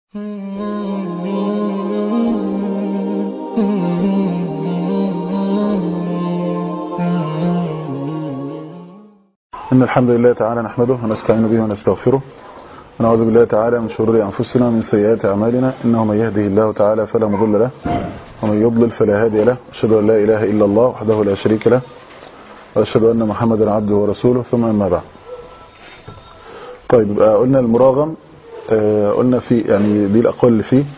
إن الحمد لله تعالى نحمده ونستعين به ونستغفره ونعوذ بالله تعالى من شرور أنفسنا ومن سيئات أعمالنا إنه من يهده الله تعالى فلا مضل له ومن يضلل فلا هادي له أشهد أن لا إله إلا الله وحده لا شريك له وأشهد أن محمدا عبده ورسوله ثم أما بعد طيب يبقى قلنا المراغم آه، قلنا في يعني دي الأقوال اللي فيه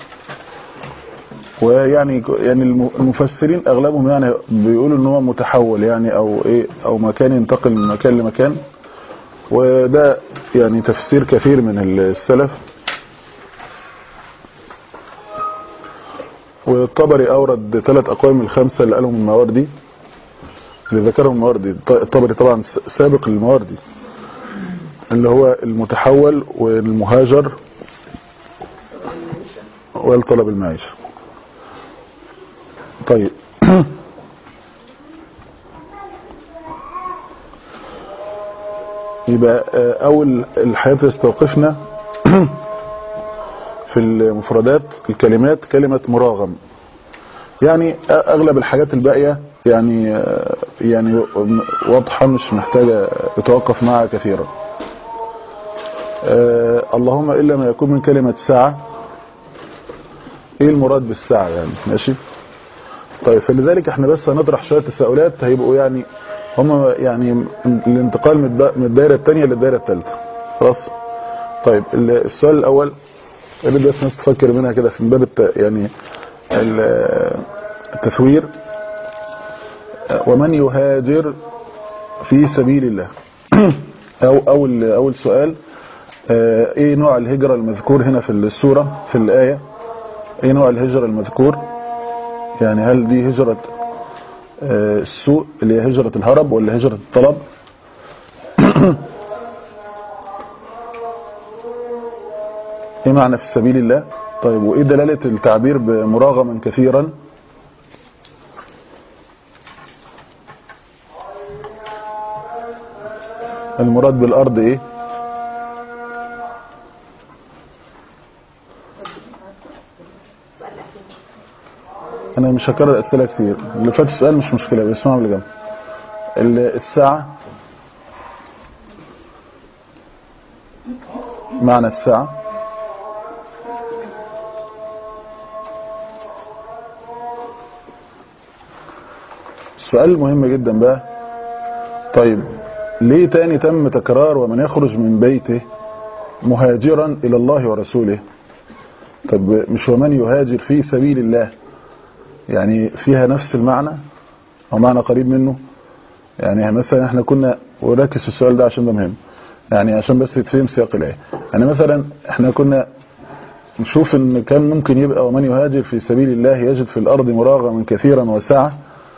ويعني يعني الم- المفسرين اغلبهم يعني بيقولوا ان هو متحول يعني او ايه او مكان ينتقل من مكان لمكان وده يعني تفسير كثير من السلف والطبري اورد ثلاث اقوال من الخمسه اللي قالهم المواردي اللي ذكرهم المواردي الطبري طبعا سابق للمواردي اللي هو المتحول والمهاجر والطلب المعيشه طيب يبقى آه، أول الحياة تستوقفنا في المفردات الكلمات كلمة مراغم يعني أغلب الحاجات الباقية يعني آه، يعني واضحة مش محتاجة يتوقف معها كثيرا آه، اللهم إلا ما يكون من كلمة ساعة ايه المراد بالساعة يعني ماشي طيب فلذلك احنا بس هنطرح شوية تساؤلات هيبقوا يعني هم يعني الانتقال من الد- من الدائرة الثانية للدائرة الثالثة خلاص طيب ال- السؤال الأول يا ريت بس الناس تفكر منها كده في باب الت... يعني ال- التثوير ومن يهاجر في سبيل الله أو أول أول سؤال آه، ايه نوع الهجرة المذكور هنا في السورة في الآية ايه نوع الهجرة المذكور يعني هل دي هجرة آه، السوء اللي هي هجرة الهرب ولا هجرة الطلب ايه معنى في سبيل الله طيب وايه دلالة التعبير بمراغما كثيرا المراد بالارض ايه انا مش هكرر اسئله كتير اللي فات السؤال مش مشكله بس اسمعوا اللي جنب ال- الساعه معنى الساعه السؤال المهم جدا بقى طيب ليه تاني تم تكرار ومن يخرج من بيته مهاجرا الى الله ورسوله طب مش ومن يهاجر في سبيل الله يعني فيها نفس المعنى او معنى قريب منه يعني مثلا احنا كنا وركز في السؤال ده عشان ده مهم يعني عشان بس يتفهم سياق الايه يعني مثلا احنا كنا نشوف ان كان ممكن يبقى ومن يهاجر في سبيل الله يجد في الارض مراغما كثيرا وسعه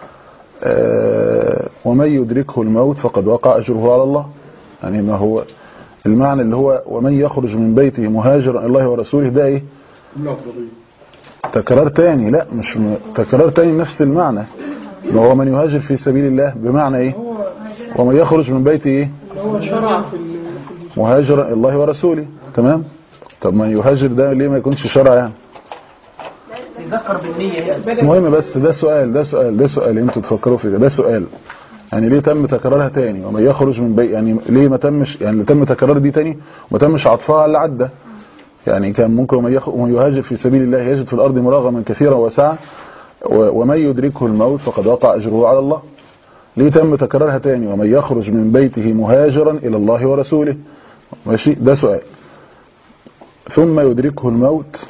آه، ومن يدركه الموت فقد وقع اجره على الله يعني ما هو المعنى اللي هو ومن يخرج من بيته مهاجرا الى الله ورسوله ده ايه تكرار تاني لا مش م... تكرار تاني نفس المعنى ما هو من يهاجر في سبيل الله بمعنى ايه ومن يخرج من بيته ايه هو شرع في ال- في مهاجرا الى الله ورسوله تمام طب من يهاجر ده ليه ما يكونش شرع يعني يذكر بالنية هنا المهم بس ده سؤال ده سؤال ده سؤال انتوا تفكروا فيه ده, ده سؤال يعني ليه تم تكرارها تاني ومن يخرج من بيت يعني ليه ما تمش يعني اللي تم تكرار دي تاني وما تمش عطفها على اللي عدى يعني كان ممكن ومن يخ- ومن يهاجر في سبيل الله يجد في الارض مراغما كثيرا وسعه و- ومن يدركه الموت فقد وقع اجره على الله ليه تم تكرارها تاني ومن يخرج من بيته مهاجرا الى الله ورسوله ماشي ده سؤال ثم يدركه الموت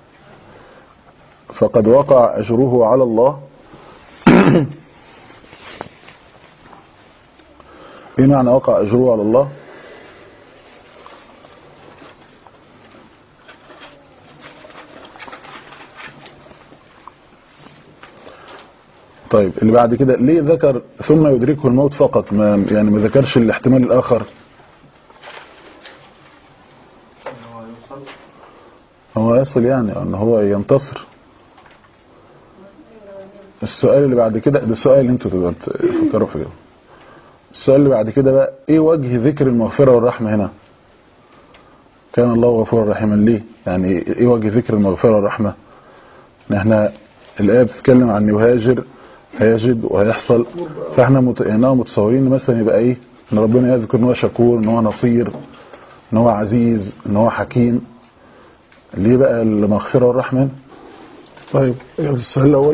فقد وقع أجره على الله ايه معنى وقع أجره على الله طيب اللي بعد كده ليه ذكر ثم يدركه الموت فقط ما يعني ما ذكرش الاحتمال الآخر هو يصل يعني ان هو ينتصر السؤال اللي بعد كده ده سؤال انتوا تبقوا تفكروا فيه السؤال اللي بعد كده بقى ايه وجه ذكر المغفرة والرحمة هنا كان الله غفورا رحيما ليه يعني ايه وجه ذكر المغفرة والرحمة ان احنا الآية بتتكلم عن يهاجر هيجد وهيحصل فاحنا مت... يعني متصورين إن مثلا يبقى ايه ان ربنا يذكر ان هو شكور ان هو نصير ان هو عزيز ان هو حكيم ليه بقى المغفرة والرحمة طيب يبقى السؤال الأول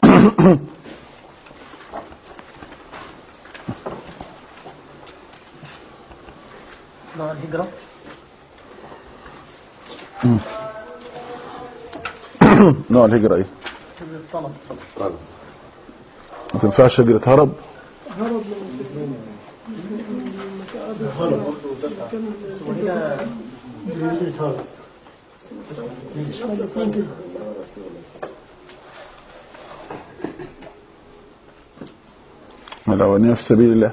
نوع الهجرة نوع الهجرة ايه هجرة الطلب ما تنفعش هجرة هرب وهنا الأولانية في سبيل الله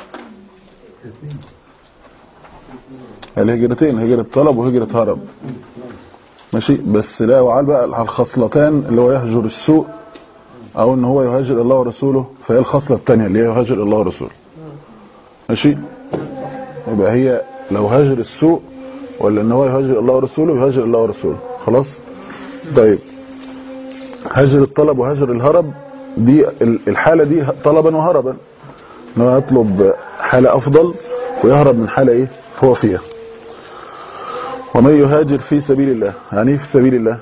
الهجرتين هجرة طلب وهجرة هرب ماشي بس لا وعال بقى على الخصلتان اللي هو يهجر السوء او ان هو يهاجر الله ورسوله فهي الخصلة الثانية اللي هي يهاجر الله ورسوله ماشي يبقى هي لو هاجر السوء ولا ان هو يهاجر الله ورسوله يهاجر الله ورسوله خلاص طيب هاجر الطلب وهاجر الهرب دي ال- الحالة دي طلبا وهربا ان هو يطلب حالة افضل ويهرب من حالة ايه هو فيها ومن يهاجر في سبيل الله يعني ايه في سبيل الله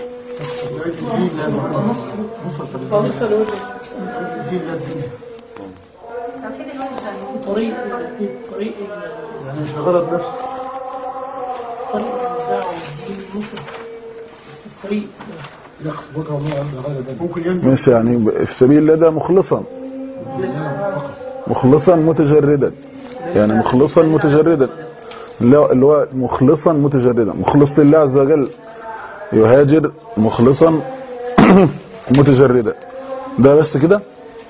طريق طريق يعني مش غرض نفسه طريق الدعوة والدين المسلم الطريق يقصد وجه الله عز وجل ممكن ينجو ماشي يعني في سبيل الله ده مخلصا مخلصا متجردا يعني مخلصا متجردا لا اللي هو مخلصا متجردا مخلص لله عز وجل يهاجر مخلصا متجردا ده بس كده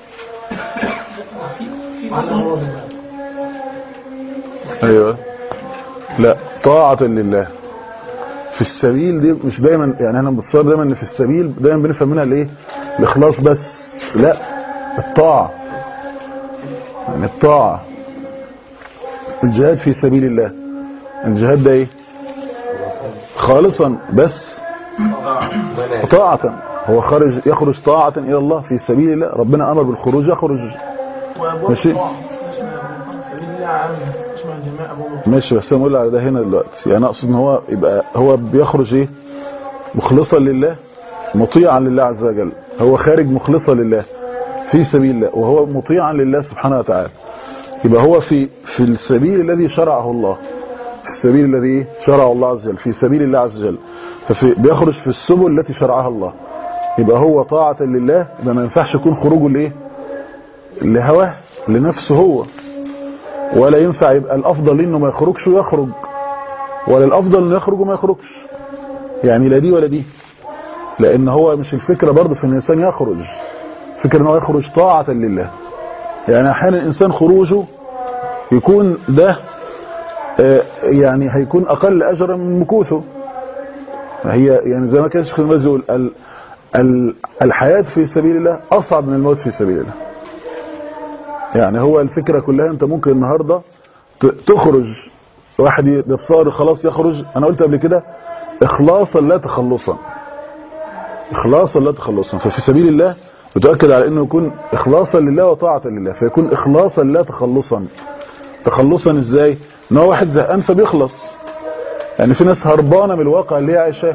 ايوه لا طاعة لله في السبيل دي مش دايما يعني انا بتصور دايما ان في السبيل دايما بنفهم منها الايه الاخلاص بس لا الطاعة يعني الطاعة الجهاد في سبيل الله الجهاد ده ايه خالصا بس طاعة هو خارج يخرج طاعة الى الله في سبيل الله ربنا امر بالخروج يخرج وابواب ماشي. الطاعة سبيل الله عام اسمها الجماعة ابواب ماشي بس انا بقول على ده هنا دلوقتي يعني اقصد ان هو يبقى هو بيخرج ايه مخلصا لله مطيعا لله عز وجل هو خارج مخلصا لله في سبيل الله وهو مطيعا لله سبحانه وتعالى يبقى هو في في السبيل الذي شرعه الله في السبيل الذي إيه؟ شرعه الله عز وجل في سبيل الله عز وجل ففي بيخرج في السبل التي شرعها الله يبقى هو طاعة لله يبقى ما ينفعش يكون خروجه لايه لهواه لنفسه هو ولا ينفع يبقى الافضل انه ما يخرجش ويخرج ولا الافضل انه يخرج وما يخرجش يعني لا دي ولا دي لان هو مش الفكرة برضه في ان الانسان يخرج فكرة ان هو يخرج طاعة لله يعني احيانا الانسان خروجه يكون ده آه، يعني هيكون اقل اجرا من مكوثه هي يعني زي ما كان الشيخ المازي يقول ال- ال- الحياة في سبيل الله اصعب من الموت في سبيل الله يعني هو الفكرة كلها انت ممكن النهاردة ت- تخرج واحد يتصار خلاص يخرج انا قلت قبل كده اخلاصا لا تخلصا اخلاصا لا تخلصا ففي سبيل الله بتؤكد على انه يكون اخلاصا لله وطاعة لله فيكون اخلاصا لا تخلصا تخلصا ازاي ان هو واحد زهقان فبيخلص يعني في ناس هربانة من الواقع اللي هي عايشاه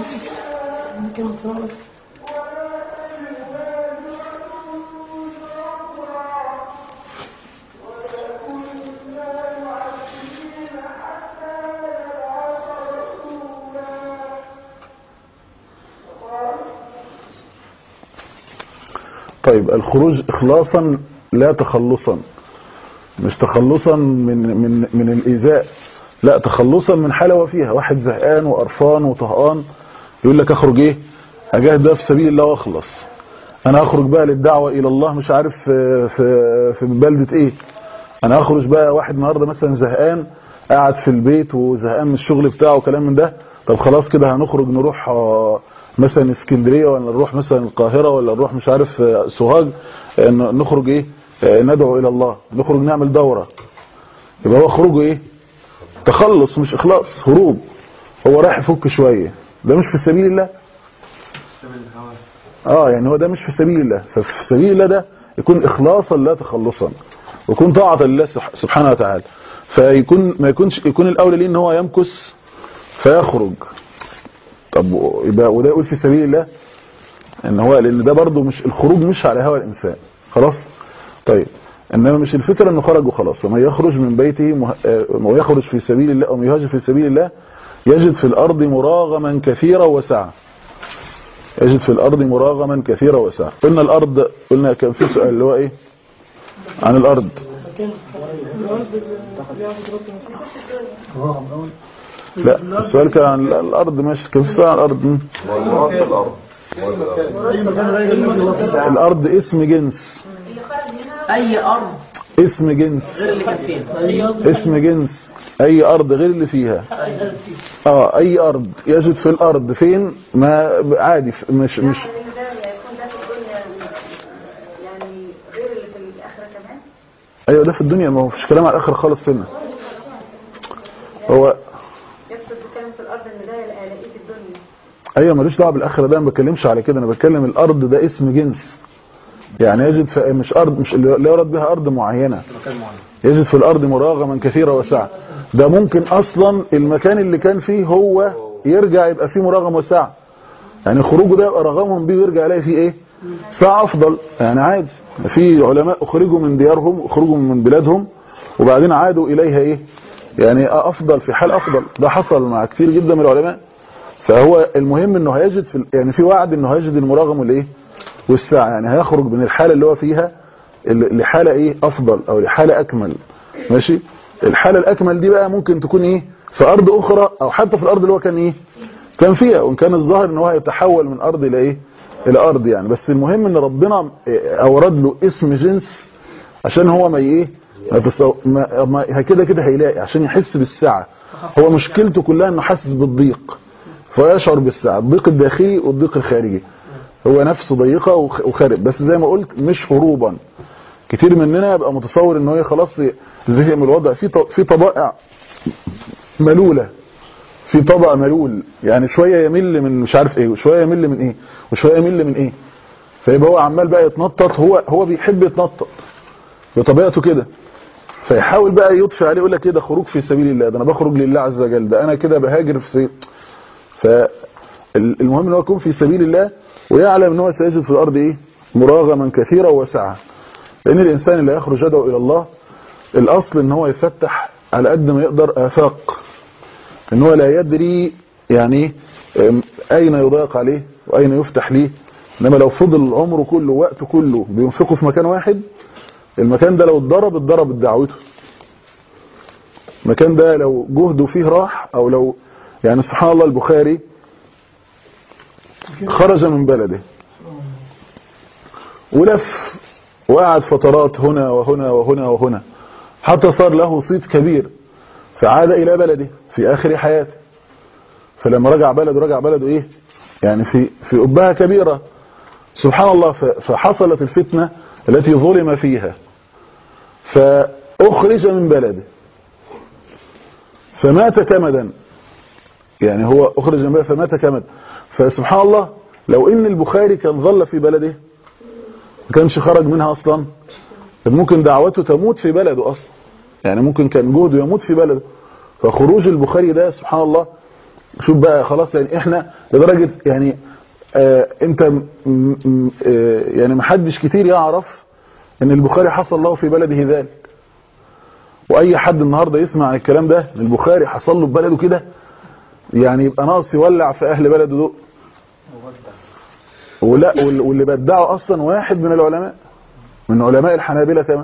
طيب الخروج اخلاصا لا تخلصا مش تخلصا من من من الايذاء لا تخلصا من حاله وفيها واحد زهقان وقرفان وطهقان يقول لك اخرج ايه اجاهد بقى في سبيل الله واخلص انا اخرج بقى للدعوه الى الله مش عارف في في, في بلده ايه انا اخرج بقى واحد النهارده مثلا زهقان قاعد في البيت وزهقان من الشغل بتاعه وكلام من ده طب خلاص كده هنخرج نروح آه، مثلا اسكندريه ولا نروح مثلا القاهره ولا نروح مش عارف آه، سوهاج آه، ن- نخرج ايه آه، ندعو الى الله نخرج نعمل دوره يبقى هو خروجه ايه تخلص مش اخلاص هروب هو رايح يفك شويه ده مش في سبيل الله اه يعني هو ده مش في سبيل الله ففي سبيل الله ده يكون اخلاصا لا تخلصا ويكون طاعه لله سبح- سبحانه وتعالى فيكون ما يكونش يكون الاولى ليه ان هو يمكث فيخرج طب و- يبقى وده يقول في سبيل الله ان هو لان ده برضه مش الخروج مش على هوى الانسان خلاص طيب انما مش الفكره انه خرج وخلاص ومن يخرج من بيته مه... آه، ويخرج في سبيل الله او يهاجر في سبيل الله يجد في الارض مراغما كثيرا وسعه يجد في الارض مراغما كثيرا وسعه قلنا الارض قلنا كان في سؤال اللي هو ايه عن الارض لا السؤال كان عن الارض ماشي كان في سؤال عن الارض م. اي مكان غير المكان الارض اسم جنس اي ارض اسم جنس غير اللي كان فيها اسم جنس اي ارض غير اللي فيها اه اي ارض يجد في الارض فين ما عادي ف- مش مش يعني ده يكون ده في الدنيا يعني غير اللي في الآخرة كمان ايوه ده في الدنيا ما هو فيش كلام على الاخر خالص هنا هو يقصد بكلام في الأرض إن ده الاقيه في الدنيا ايوه ملوش دعوه بالاخره ده ما بتكلمش على كده انا بتكلم الارض ده اسم جنس يعني يجد في مش ارض مش اللي يراد بها ارض معينه يجد في الارض مراغما كثيره وسعه ده ممكن اصلا المكان اللي كان فيه هو يرجع يبقى فيه مراغم وسعه يعني خروجه ده يبقى رغمهم بيه ويرجع يلاقي فيه ايه ساعة افضل يعني عادي في علماء اخرجوا من ديارهم اخرجوا من بلادهم وبعدين عادوا اليها ايه يعني افضل في حال افضل ده حصل مع كثير جدا من العلماء فهو المهم انه هيجد في ال- يعني في وعد انه هيجد المراغم والايه والساعة يعني هيخرج من الحالة اللي هو فيها ال- لحالة ايه افضل او لحالة اكمل ماشي الحالة الاكمل دي بقى ممكن تكون ايه في ارض اخرى او حتى في الارض اللي هو كان ايه كان فيها وان كان الظاهر ان هو هيتحول من ارض الى ايه الى ارض يعني بس المهم ان ربنا إيه، اورد له اسم جنس عشان هو ما ايه ما تصو... ما... ما... كده كده هيلاقي عشان يحس بالسعة هو مشكلته كلها انه حاسس بالضيق فيشعر بالسعة الضيق الداخلي والضيق الخارجي هو نفسه ضيقة وخ- وخارج بس زي ما قلت مش هروبا كتير مننا يبقى متصور ان هو خلاص زهق من الوضع في ط- في طبائع ملولة في طبع ملول يعني شوية يمل من مش عارف ايه وشوية يمل من ايه وشوية يمل من ايه فيبقى هو عمال بقى يتنطط هو هو بيحب يتنطط بطبيعته كده فيحاول بقى يطفي عليه يقول لك ايه ده خروج في سبيل الله ده انا بخرج لله عز وجل ده انا كده بهاجر في سبيل فالمهم ان هو يكون في سبيل الله ويعلم ان هو سيجد في الارض ايه مراغما كثيرا ووسعا لان الانسان اللي يخرج يدعو الى الله الاصل ان هو يفتح على قد ما يقدر افاق ان هو لا يدري يعني أم، اين يضايق عليه واين يفتح ليه انما لو فضل عمره كله وقته كله بينفقه في مكان واحد المكان ده لو اتضرب اتضرب دعوته المكان ده لو جهده فيه راح او لو يعني سبحان الله البخاري خرج من بلده ولف وقعد فترات هنا وهنا وهنا وهنا حتى صار له صيت كبير فعاد الى بلده في اخر حياته فلما رجع بلده رجع بلده ايه يعني في في قبها كبيره سبحان الله ف- فحصلت الفتنه التي ظلم فيها فاخرج من بلده فمات كمدا يعني هو اخرج من بلده فمات كمدا فسبحان الله لو ان البخاري كان ظل في بلده ما كانش خرج منها اصلا كان ممكن دعوته تموت في بلده اصلا يعني ممكن كان جهده يموت في بلده فخروج البخاري ده سبحان الله شوف بقى خلاص يعني احنا لدرجة يعني آه انت م- م- آه يعني محدش كتير يعرف ان البخاري حصل له في بلده ذلك واي حد النهاردة يسمع عن الكلام ده ان البخاري حصل له في بلده كده يعني يبقى ناقص يولع في اهل بلده دول ولا وال- واللي بدعه اصلا واحد من العلماء من علماء الحنابلة كمان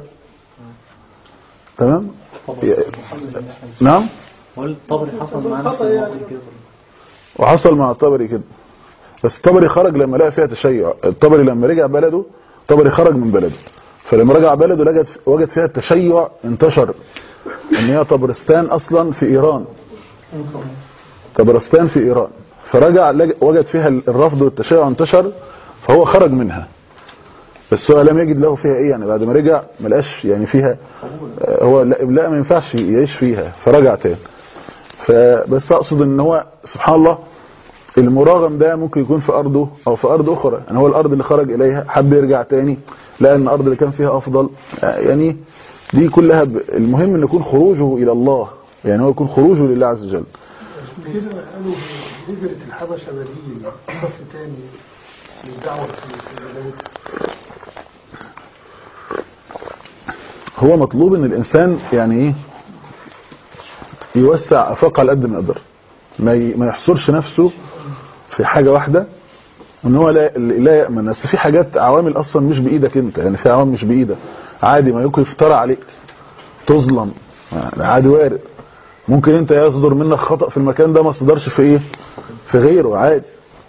تمام يا- نعم والطبري حصل معاه نفس الموقف كده وحصل مع الطبري كده بس الطبري خرج لما لقى فيها تشيع الطبري لما رجع بلده الطبري خرج من بلده فلما رجع بلده لقى وجد فيها التشيع انتشر ان هي طبرستان اصلا في ايران طبرستان في ايران فرجع لج- وجد فيها الرفض والتشيع انتشر فهو خرج منها بس هو لم يجد له فيها ايه يعني بعد ما رجع ما لقاش يعني فيها آه، هو لا, لا ما ينفعش يعيش فيها فرجع تاني فبس اقصد ان هو سبحان الله المراغم ده ممكن يكون في ارضه او في ارض اخرى يعني هو الارض اللي خرج اليها حب يرجع تاني لقى ان الارض اللي كان فيها افضل يعني دي كلها ب... المهم ان يكون خروجه الى الله يعني هو يكون خروجه لله عز وجل كده قالوا هجرة الحبشة بديل صف تاني للدعوة في في البلاد هو مطلوب ان الانسان يعني ايه يوسع افاقه على قد ما يقدر ما ي- ما يحصرش نفسه في حاجه واحده ان هو لا لا يامن بس في حاجات عوامل اصلا مش بايدك انت يعني في عوامل مش بايدك عادي ما يمكن يفترى عليك تظلم يعني عادي وارد ممكن انت يصدر منك خطأ في المكان ده ما صدرش في ايه في غيره عادي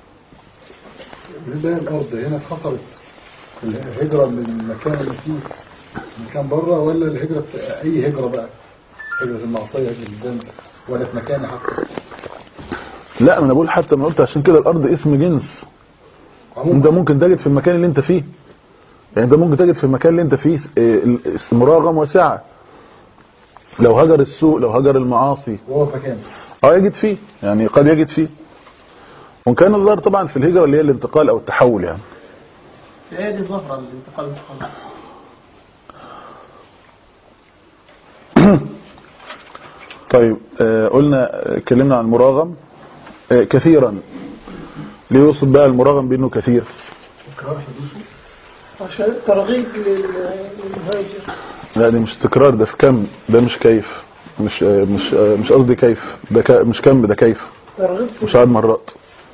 لله الأرض هنا خطرت الهجرة من المكان اللي فيه مكان بره ولا الهجرة في أي هجرة بقى هجرة المعصية هجرة الذنب ولا في مكان حتى لا ما انا بقول حتى ما قلت عشان كده الارض اسم جنس انت عموما ممكن تجد في المكان اللي انت فيه يعني انت ممكن تجد في المكان اللي انت فيه اه، مراغم وسعة لو هجر السوء لو هجر المعاصي وهو في مكان اه يجد فيه يعني قد يجد فيه وان كان الظاهر طبعا في الهجرة اللي هي الانتقال او التحول يعني هي دي ظهر الانتقال والتحول. طيب آه قلنا آه، اتكلمنا عن المراغم آه كثيرا ليه يوصف بقى المراغم بانه كثير تكرار حدوثه عشان ترغيب لل- للمهاجر لا دي مش تكرار ده في كم ده مش كيف مش آه مش آه مش قصدي كيف ده ك... مش كم ده كيف ترغيب في مش عدد مرات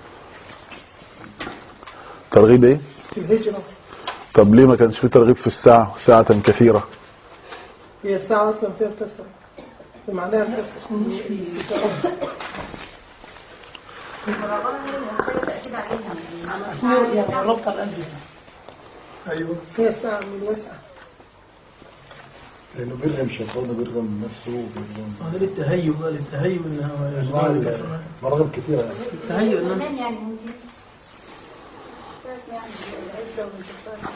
ترغيب ايه في الهجرة طب ليه ما كانش في ترغيب في الساعة ساعة كثيرة هي الساعة أصلا فيها كسر معناها كسر المراقبة هي اللي محتاجة تأكيد عليها يعني يعني ربط القلب أيوه هي الساعة من وسعة لأنه بيرغم شيطانه بيرغم نفسه بيرغم هذا للتهيؤ بقى للتهيؤ انها أنواع يجدون مراغم كثيرة يعني التهيؤ انها كمان يعني ممكن يعني العزة والانتصار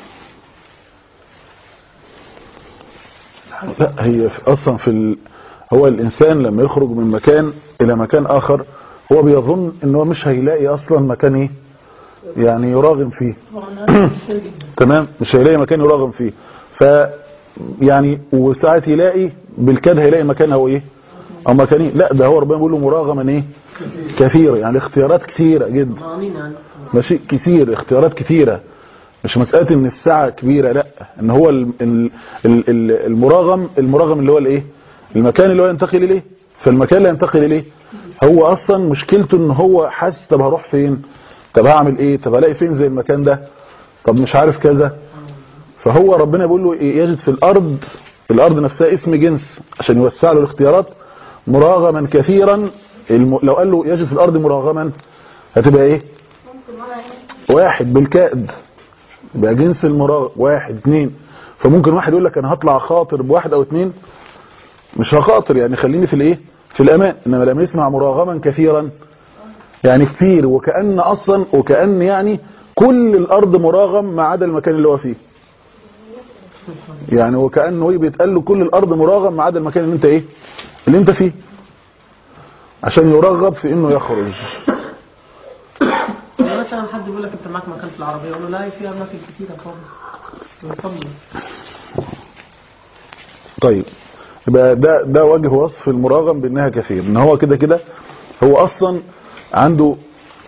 لا هي في اصلا في ال... هو الانسان لما يخرج من مكان الى مكان اخر هو بيظن ان هو مش هيلاقي اصلا مكان ايه يعني يراغم فيه طبعا كثير جدا تمام مش هيلاقي مكان يراغم فيه ف يعني وساعات يلاقي بالكاد هيلاقي مكان او ايه او مكانين لا ده هو ربنا بيقول له مراغما ايه كثير يعني اختيارات كثيره جدا ضامنين يعني ماشي كتير اختيارات كتيرة مش مسألة ان الساعة كبيرة لا ان هو ال- ال- ال- ال- المراغم المراغم اللي هو الايه المكان اللي هو ينتقل اليه فالمكان اللي ينتقل اليه هو اصلا مشكلته ان هو حاسس طب هروح فين طب هعمل ايه طب هلاقي فين زي المكان ده طب مش عارف كذا فهو ربنا بيقول له إيه؟ يجد في الارض الارض نفسها اسم جنس عشان يوسع له الاختيارات مراغما كثيرا الم... لو قال له يجد في الارض مراغما هتبقى ايه ممكن ولا هنا واحد بالكائد يبقى جنس المراغب واحد اتنين فممكن واحد يقول لك انا هطلع خاطر بواحد او اتنين مش هخاطر يعني خليني في الايه في الامان انما لما يسمع مراغما كثيرا يعني كتير وكأن اصلا وكأن يعني كل الارض مراغم ما عدا المكان اللي هو فيه يعني وكأنه ايه بيتقال له كل الارض مراغم ما عدا المكان اللي انت ايه اللي انت فيه عشان يرغب في انه يخرج يعني مثلا حد يقول لك انت معاك مكان في العربية يقول له لا في اماكن كتيرة فاضية اتفضل طيب يبقى ده ده وجه وصف المراغم بانها كثير ان هو كده كده هو اصلا عنده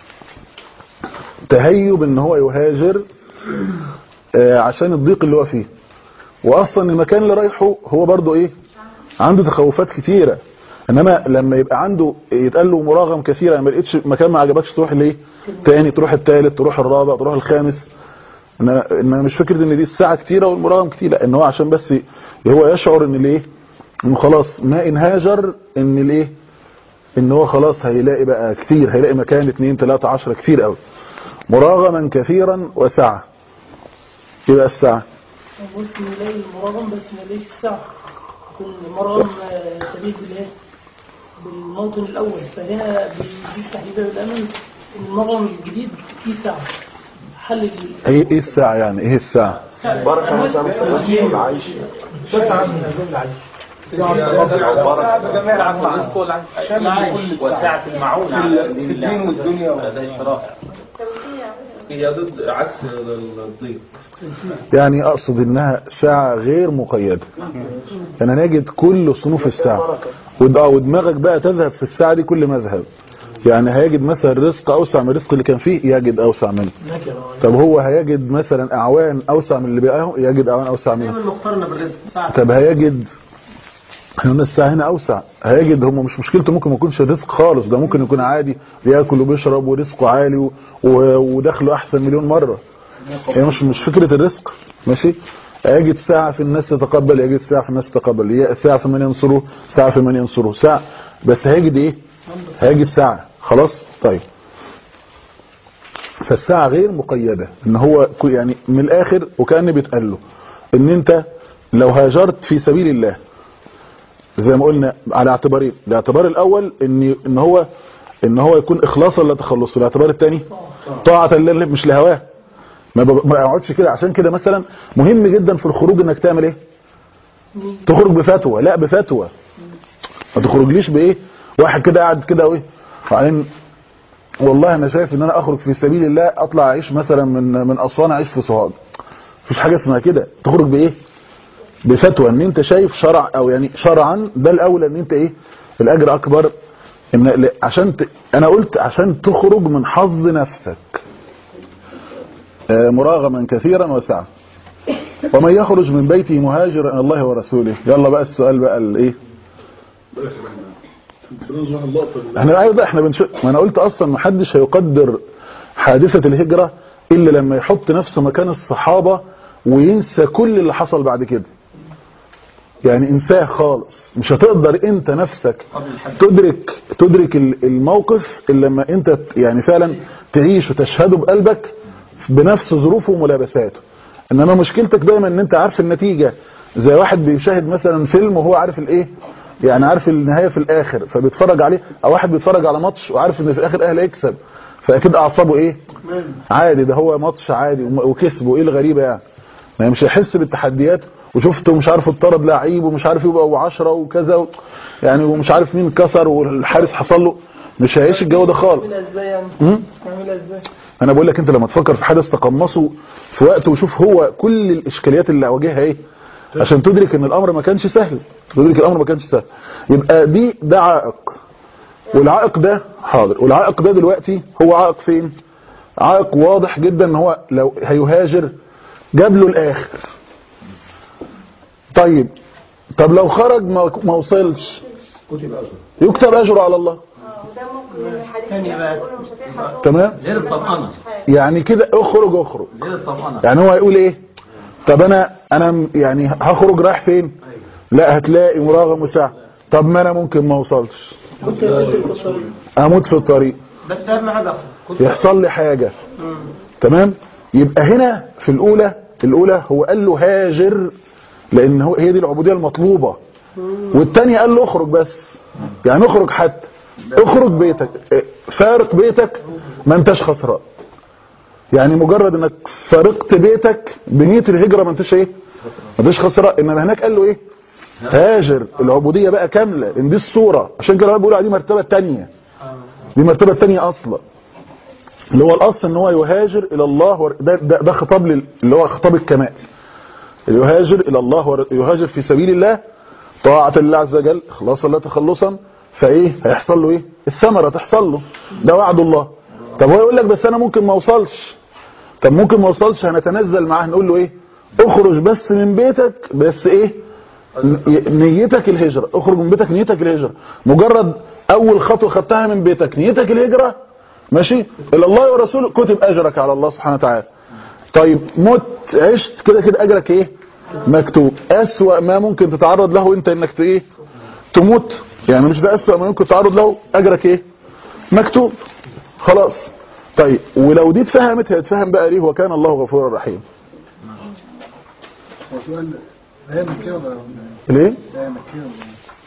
تهيب ان هو يهاجر آه، عشان الضيق اللي هو فيه واصلا المكان اللي رايحه هو برضو ايه عنده تخوفات كتيره انما لما يبقى عنده يتقال له مراغم كثيره يعني ما لقيتش مكان ما عجبكش تروح ليه تاني تروح الثالث تروح الرابع تروح الخامس ان ان مش فكره ان دي الساعه كتيره والمراغم كتير لا ان هو عشان بس هو يشعر ان الايه انه خلاص ما ان هاجر ان الايه ان هو خلاص هيلاقي بقى كتير هيلاقي مكان اتنين تلاتة عشرة كتير قوي مراغما كثيرا وسعة يبقى الساعة ممكن يلاقي المراغم بس ما يلاقيش الساعة يكون المراغم آه، شبيه بالايه بالموطن الاول فهنا بيفتح لي باب الامل إن المراغم الجديد فيه ساعة حل ال- ايه ايه الساعة يعني ايه الساعة بركة بس عم بجميع العقل وسعة المعونة على دين الله الدين والدنيا هذا الشرائع توسيع هي ضد عكس الضيق يعني اقصد انها ساعة غير مقيدة يعني نجد كل صنوف الساعة ود- آه، ودماغك بقى تذهب في الساعة دي كل مذهب يعني هيجد مثلا رزق اوسع من الرزق اللي كان فيه يجد اوسع منه طب هو هيجد مثلا اعوان اوسع من اللي بقاه يجد اعوان اوسع منه دايما مقترنه بالرزق ساعة طب هيجد احنا قلنا الساعة هنا اوسع هيجد هم مش مشكلته ممكن ما يكونش رزق خالص ده ممكن يكون عادي بياكل وبيشرب ورزقه عالي و- و- ودخله احسن مليون مرة هي مش مش فكرة الرزق ماشي يجد ساعة في الناس تتقبل يجد ساعة في الناس تتقبل ي- ساعة في من ينصره ساعة في من ينصره ساعة بس هيجد ايه هيجد ساعة خلاص طيب فالساعة غير مقيدة ان هو كو- يعني من الاخر وكأن بيتقال له ان انت لو هاجرت في سبيل الله زي ما قلنا على اعتبارين الاعتبار الاول ان ان هو ان هو يكون اخلاصا لا تخلص والاعتبار الثاني طاعة لله مش لهواه ما ب- ما اقعدش كده عشان كده مثلا مهم جدا في الخروج انك تعمل ايه تخرج بفتوى لا بفتوى ما تخرجليش بايه واحد كده قاعد كده وايه وبعدين والله انا شايف ان انا اخرج في سبيل الله اطلع اعيش مثلا من من اسوان اعيش في سوهاج مفيش حاجه اسمها كده تخرج بايه بفتوى ان انت شايف شرع او يعني شرعا ده الاولى ان انت ايه الاجر اكبر ان ل- عشان ت... انا قلت عشان تخرج من حظ نفسك آه، مراغما كثيرا وسعا ومن يخرج من بيته مهاجرا الى الله ورسوله يلا بقى السؤال بقى الايه احنا ايوه احنا بنشوف ما انا قلت اصلا ما حدش هيقدر حادثة الهجرة الا لما يحط نفسه مكان الصحابة وينسى كل اللي حصل بعد كده يعني انساه خالص مش هتقدر انت نفسك تدرك تدرك ال- الموقف الا لما انت ت- يعني فعلا تعيش وتشهده بقلبك بنفس ظروفه وملابساته انما مشكلتك دايما ان انت عارف النتيجة زي واحد بيشاهد مثلا فيلم وهو عارف الايه يعني عارف النهاية في الاخر فبيتفرج عليه او واحد بيتفرج على ماتش وعارف ان في الاخر الاهلي هيكسب فاكيد اعصابه ايه عادي ده هو ماتش عادي وم- وكسبه ايه الغريبة يعني ما مش هيحس بالتحديات وشفته مش عارف اتطرد لعيب ومش عارف يبقى وعشرة وكذا و... يعني ومش عارف مين كسر والحارس حصل له مش هيعيش الجو ده خالص نعملها ازاي يعني مم؟ نعملها ازاي انا بقول لك انت لما تفكر في حدث تقمصه في وقت وشوف هو كل الاشكاليات اللي واجهها ايه عشان تدرك ان الامر ما كانش سهل تدرك الامر ما كانش سهل يبقى دي ده عائق والعائق ده حاضر والعائق ده دلوقتي هو عائق فين عائق واضح جدا ان هو لو هيهاجر جاب له الاخر طيب طب لو خرج ما ما وصلش يكتب اجره على الله اه وده ممكن الحديث تاني بقى. يقولوا مش هتلحق تمام غير الطمأنة يعني كده اخرج اخرج غير الطمأنة يعني هو هيقول ايه طب انا انا م- يعني هخرج رايح فين لا هتلاقي مراغم وساعة طب ما انا ممكن ما اوصلش كنت ماشي في الطريق اموت في الطريق بس اهم حاجه احسن كنت يحصل لي حاجة تمام يبقى هنا في الاولى الاولى هو قال له هاجر لان هو هي دي العبودية المطلوبة والتاني قال له اخرج بس يعني اخرج حتى اخرج بيتك اه، فارق بيتك ما انتش خسران يعني مجرد انك فارقت بيتك بنية الهجرة ما انتش ايه ما انتش خسران انما هناك قال له ايه هاجر العبودية بقى كاملة ان دي الصورة عشان كده بيقولوا على دي مرتبة تانية دي مرتبة تانية اصلا اللي هو الاصل ان هو يهاجر الى الله ور... ده, ده, ده خطاب لل... اللي هو خطاب الكمال اللي يهاجر الى الله ور... يهاجر في سبيل الله طاعة لله عز وجل اخلاصا لا تخلصا فايه هيحصل له ايه الثمرة تحصل له ده وعد الله طب هو يقول لك بس انا ممكن ما اوصلش طب ممكن ما اوصلش هنتنزل معاه نقول له ايه اخرج بس من بيتك بس ايه ن- نيتك الهجرة اخرج من بيتك نيتك الهجرة مجرد اول خطوة خدتها من بيتك نيتك الهجرة ماشي الى الله ورسوله كتب اجرك على الله سبحانه وتعالى طيب مت عشت كده كده اجرك ايه مكتوب اسوأ ما ممكن تتعرض له انت انك ت- ايه تموت يعني مش ده اسوأ ما ممكن تتعرض له اجرك ايه مكتوب خلاص طيب ولو دي اتفهمت هيتفهم بقى ليه وكان الله غفورا رحيم هو سؤال آية مكية ولا ليه آية مكية ولا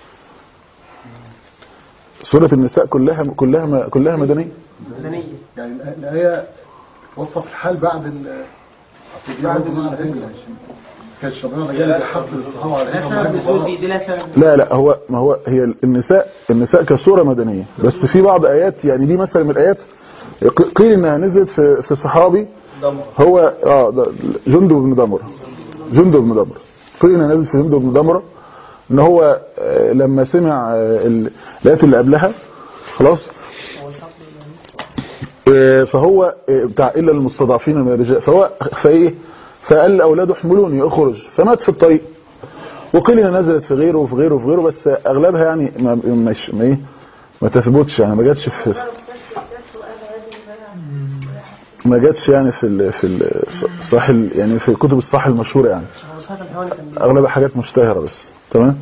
سورة النساء كلها كلها كلها مدنية مدنيه يعني الآية- الآية وصف الحال بعد ال بعد معنى الهجرة كانش ربنا جاي بيحفز الصحابه على لا انهم سبب يهاجروا نزول دي دي لا سبب لا لا هو ما هو هي النساء النساء كسورة مدنية بس في بعض آيات يعني دي مثلا من الآيات قيل إنها نزلت في في صحابي هو اه ده جندب بن دمرة جندب بن دمرة قيل إنها نزلت في جندب بن دمرة إن هو آه، لما سمع آه، ال- الآيات اللي قبلها خلاص آه، فهو آه، بتاع إلا المستضعفين من الرجال فهو فإيه فقال لأولاده احملوني يخرج فمات في الطريق وقيل انها نزلت في غيره وفي غيره وفي غيره بس اغلبها يعني ما مش ما ايه ما تثبتش يعني ما جاتش في ما جاتش يعني في ال في الصح يعني في كتب الصح المشهوره يعني هو صحيح الحيواني كان بي- اغلبها حاجات مشتهره بس تمام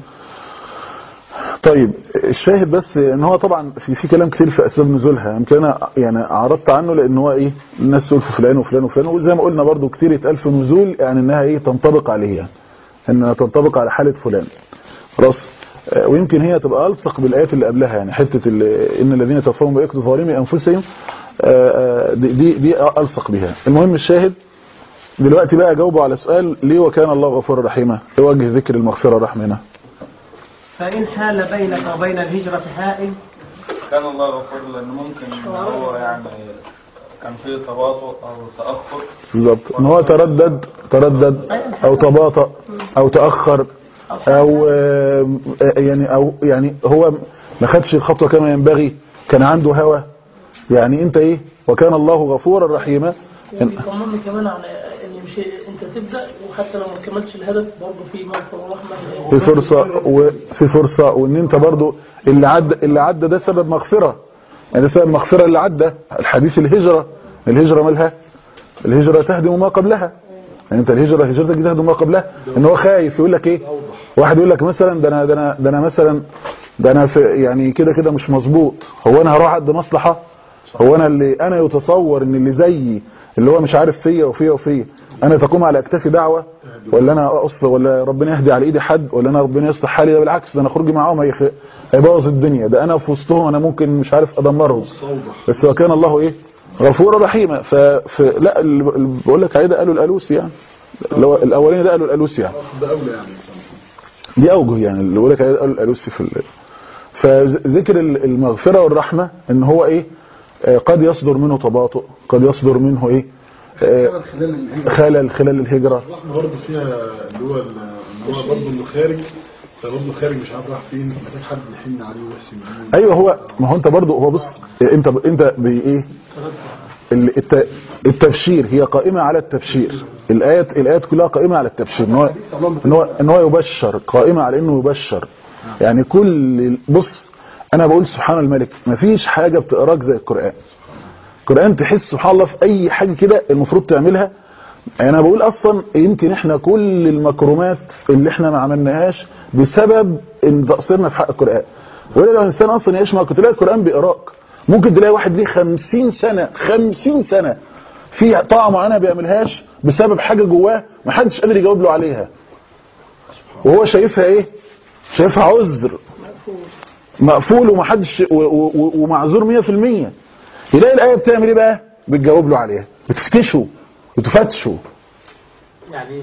طيب الشاهد بس ان هو طبعا في في كلام كتير في اسباب نزولها يمكن انا يعني عرضت عنه لان هو ايه الناس تقول في فلان وفلان وفلان وزي ما قلنا برضو كتير يتقال في نزول يعني انها ايه تنطبق عليه يعني انها تنطبق على حاله فلان خلاص آه، ويمكن هي تبقى الصق بالايات اللي قبلها يعني حته ال- ان الذين توفاهم بيقتلوا ظالمي انفسهم آه، آه، دي دي, دي الصق بها المهم الشاهد دلوقتي بقى جاوبوا على سؤال ليه وكان الله غفورا رحيما ايه وجه ذكر المغفره والرحمه هنا فإن حال بينك وبين الهجرة حائل كان الله غفور لأنه ممكن إن هو يعني كان فيه تباطؤ أو تأخر بالظبط ان هو تردد تردد او تباطأ او تاخر او آه، يعني او يعني هو ما خدش الخطوه كما ينبغي كان عنده هوى يعني انت ايه وكان الله غفورا رحيما إن- وبيطمني كمان على ان مش انت تبدا وحتى لو ما كملتش الهدف برضه في مغفره ورحمه في فرصه وفي فرصه وان انت برضو اللي عدى اللي عدى ده سبب مغفره يعني ده سبب مغفره اللي عدى الحديث الهجره الهجره مالها الهجره تهدم ما قبلها يعني انت الهجره هجرتك دي تهدم ما قبلها ان هو خايف يقول لك ايه واحد يقول لك مثلا ده انا ده انا ده انا مثلا ده انا في يعني كده كده مش مظبوط هو انا هروح عند مصلحه هو انا اللي انا يتصور ان اللي زيي اللي هو مش عارف فيا وفيا وفيا انا تقوم على اكتافي دعوه ولا انا اصل ولا ربنا يهدي على ايدي حد ولا انا ربنا يصلح حالي ده بالعكس ده انا خروجي معاهم هيخ- هيبوظ الدنيا ده انا في وسطهم انا ممكن مش عارف ادمرهم بس وكان الله ايه غفورا رحيما ف... ف... لا اللي اللي بقول لك عليه ده قالوا الالوسي يعني اللي هو الاولاني ده قالوا الالوسي يعني ده اولى يعني دي اوجه يعني اللي بقول لك عليه ده قالوا الالوسي في ال... فذكر ال- المغفره والرحمه ان هو ايه آه، قد يصدر منه تباطؤ قد يصدر منه ايه آه، خلال الهجرة خلل خلال الهجره الرحمة برضه فيها اللي هو ال- ان هو برضه انه خارج فبرضه خارج مش عارف راح فين محتاج حد يحن عليه ويحسن بيه ايوه هو ما هو انت برضو هو بص انت انت بايه ال- الت- التبشير هي قائمه على التبشير الايات الايات كلها قائمه على التبشير ان هو ان هو ان هو يبشر قائمه على انه يبشر يعني كل بص انا بقول سبحان الملك مفيش حاجه بتقراك زي القران القران تحس سبحان الله في اي حاجه كده المفروض تعملها انا بقول اصلا يمكن احنا كل المكرمات اللي احنا ما عملناهاش بسبب ان تقصيرنا في حق القران ولا لو انسان اصلا يعيش معاك تلاقي القران بيقراك ممكن تلاقي واحد ليه 50 سنه 50 سنه في طاعه معينه ما بيعملهاش بسبب حاجه جواه ما حدش قادر يجاوب له عليها وهو شايفها ايه شايفها عذر مقفول ومحدش و- و- و- ومعذور 100% يلاقي الايه بتعمل ايه بقى بتجاوب له عليها بتفتشه بتفتشه يعني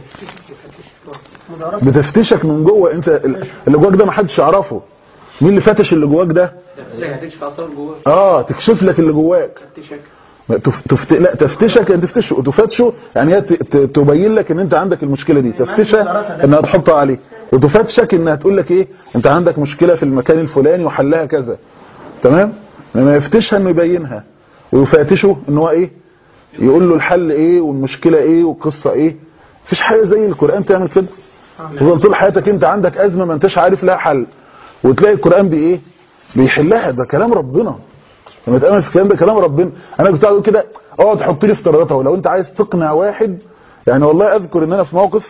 مدارسه بتفتشك من جوه انت ال- اللي جواك ده ما حدش يعرفه مين اللي فتش اللي جواك ده هتكشف أثار جوه اه تكشف لك اللي جواك ما تف... تفت... لا تفتشك يعني تفتشه وتفتشه يعني هي ت... ت... تبين لك ان انت عندك المشكله دي تفتشها انها تحطها عليه وتفتشك انها تقول لك ايه انت عندك مشكله في المكان الفلاني وحلها كذا تمام لما يفتشها انه يبينها ويفتشه ان هو ايه يقول له الحل ايه والمشكله ايه والقصه ايه مفيش حاجه زي القران تعمل كده تفضل طول حياتك انت عندك ازمه ما انتش عارف لها حل وتلاقي القران بايه بيحلها ده كلام ربنا لما تامل في الكلام ده كلام ربنا انا كنت قاعد اقول كده اقعد حط لي افتراضات ولو انت عايز تقنع واحد يعني والله اذكر ان انا في موقف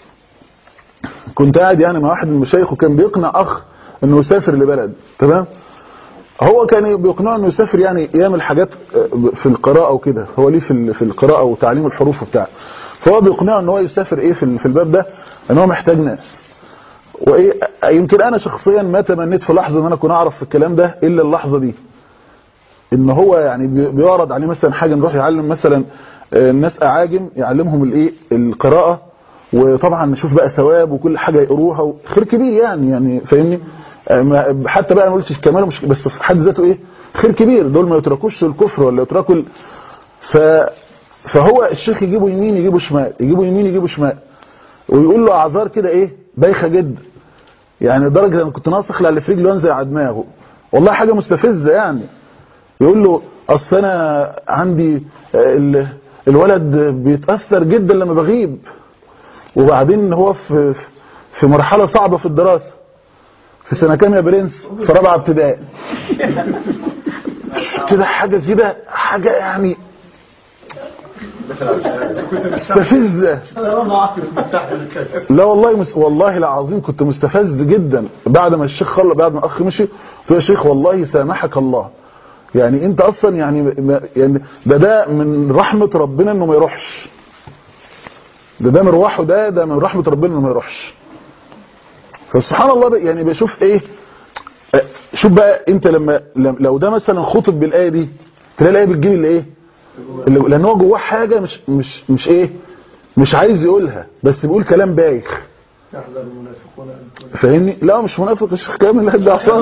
كنت قاعد يعني مع واحد من المشايخ وكان بيقنع اخ انه يسافر لبلد تمام هو كان بيقنعه انه يسافر يعني يعمل حاجات في القراءه وكده هو ليه في ال- في القراءه وتعليم الحروف وبتاع فهو بيقنعه ان هو يسافر ايه في ال- في الباب ده ان هو محتاج ناس وايه يمكن انا شخصيا ما تمنيت في لحظه ان انا اكون اعرف في الكلام ده الا اللحظه دي ان هو يعني بي- بيعرض عليه مثلا حاجه نروح يعلم مثلا آه، الناس اعاجم يعلمهم الايه القراءه وطبعا نشوف بقى ثواب وكل حاجه يقروها خير كبير يعني يعني فاهمني آه، ما- حتى بقى ما قلتش كمال مش بس في حد ذاته ايه خير كبير دول ما يتركوش الكفر ولا يتركوا ال- ف فهو الشيخ يجيبه يمين يجيبه شمال يجيبه يمين يجيبه شمال ويقول له اعذار كده ايه بايخه جدا يعني لدرجه انا كنت ناقص اخلع اللي في رجله وانزل على دماغه والله حاجه مستفزه يعني يقول له اصل انا عندي آه، ال- الولد بيتاثر جدا لما بغيب وبعدين هو في في مرحله صعبه في الدراسه في سنه كام يا برنس في رابعه ابتدائي كده حاجه كده حاجه يعني مستفزه لا والله مس... والله العظيم كنت مستفز جدا بعد ما الشيخ خلى بعد ما الاخ مشي قلت له يا شيخ والله سامحك الله يعني انت اصلا يعني ما- يعني ده ده من رحمه ربنا انه ما يروحش ده ده مروحه ده ده من رحمه ربنا انه ما يروحش فسبحان الله بقى يعني بشوف ايه آه، شوف بقى انت لما لم- لو ده مثلا خطب بالايه دي تلاقي الايه بتجيب اللي ايه اللي لان هو جواه حاجه مش مش مش ايه مش عايز يقولها بس بيقول كلام بايخ يحذر المنافقون ان فاهمني لا مش منافق الشيخ كامل هدى عصام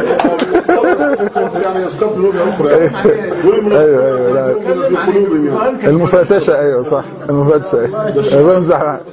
يعني يستقبلوا باخرى ايوه ايوه لا. المفاتشه ايوه صح المفاتشه ايوه بمزح معاك.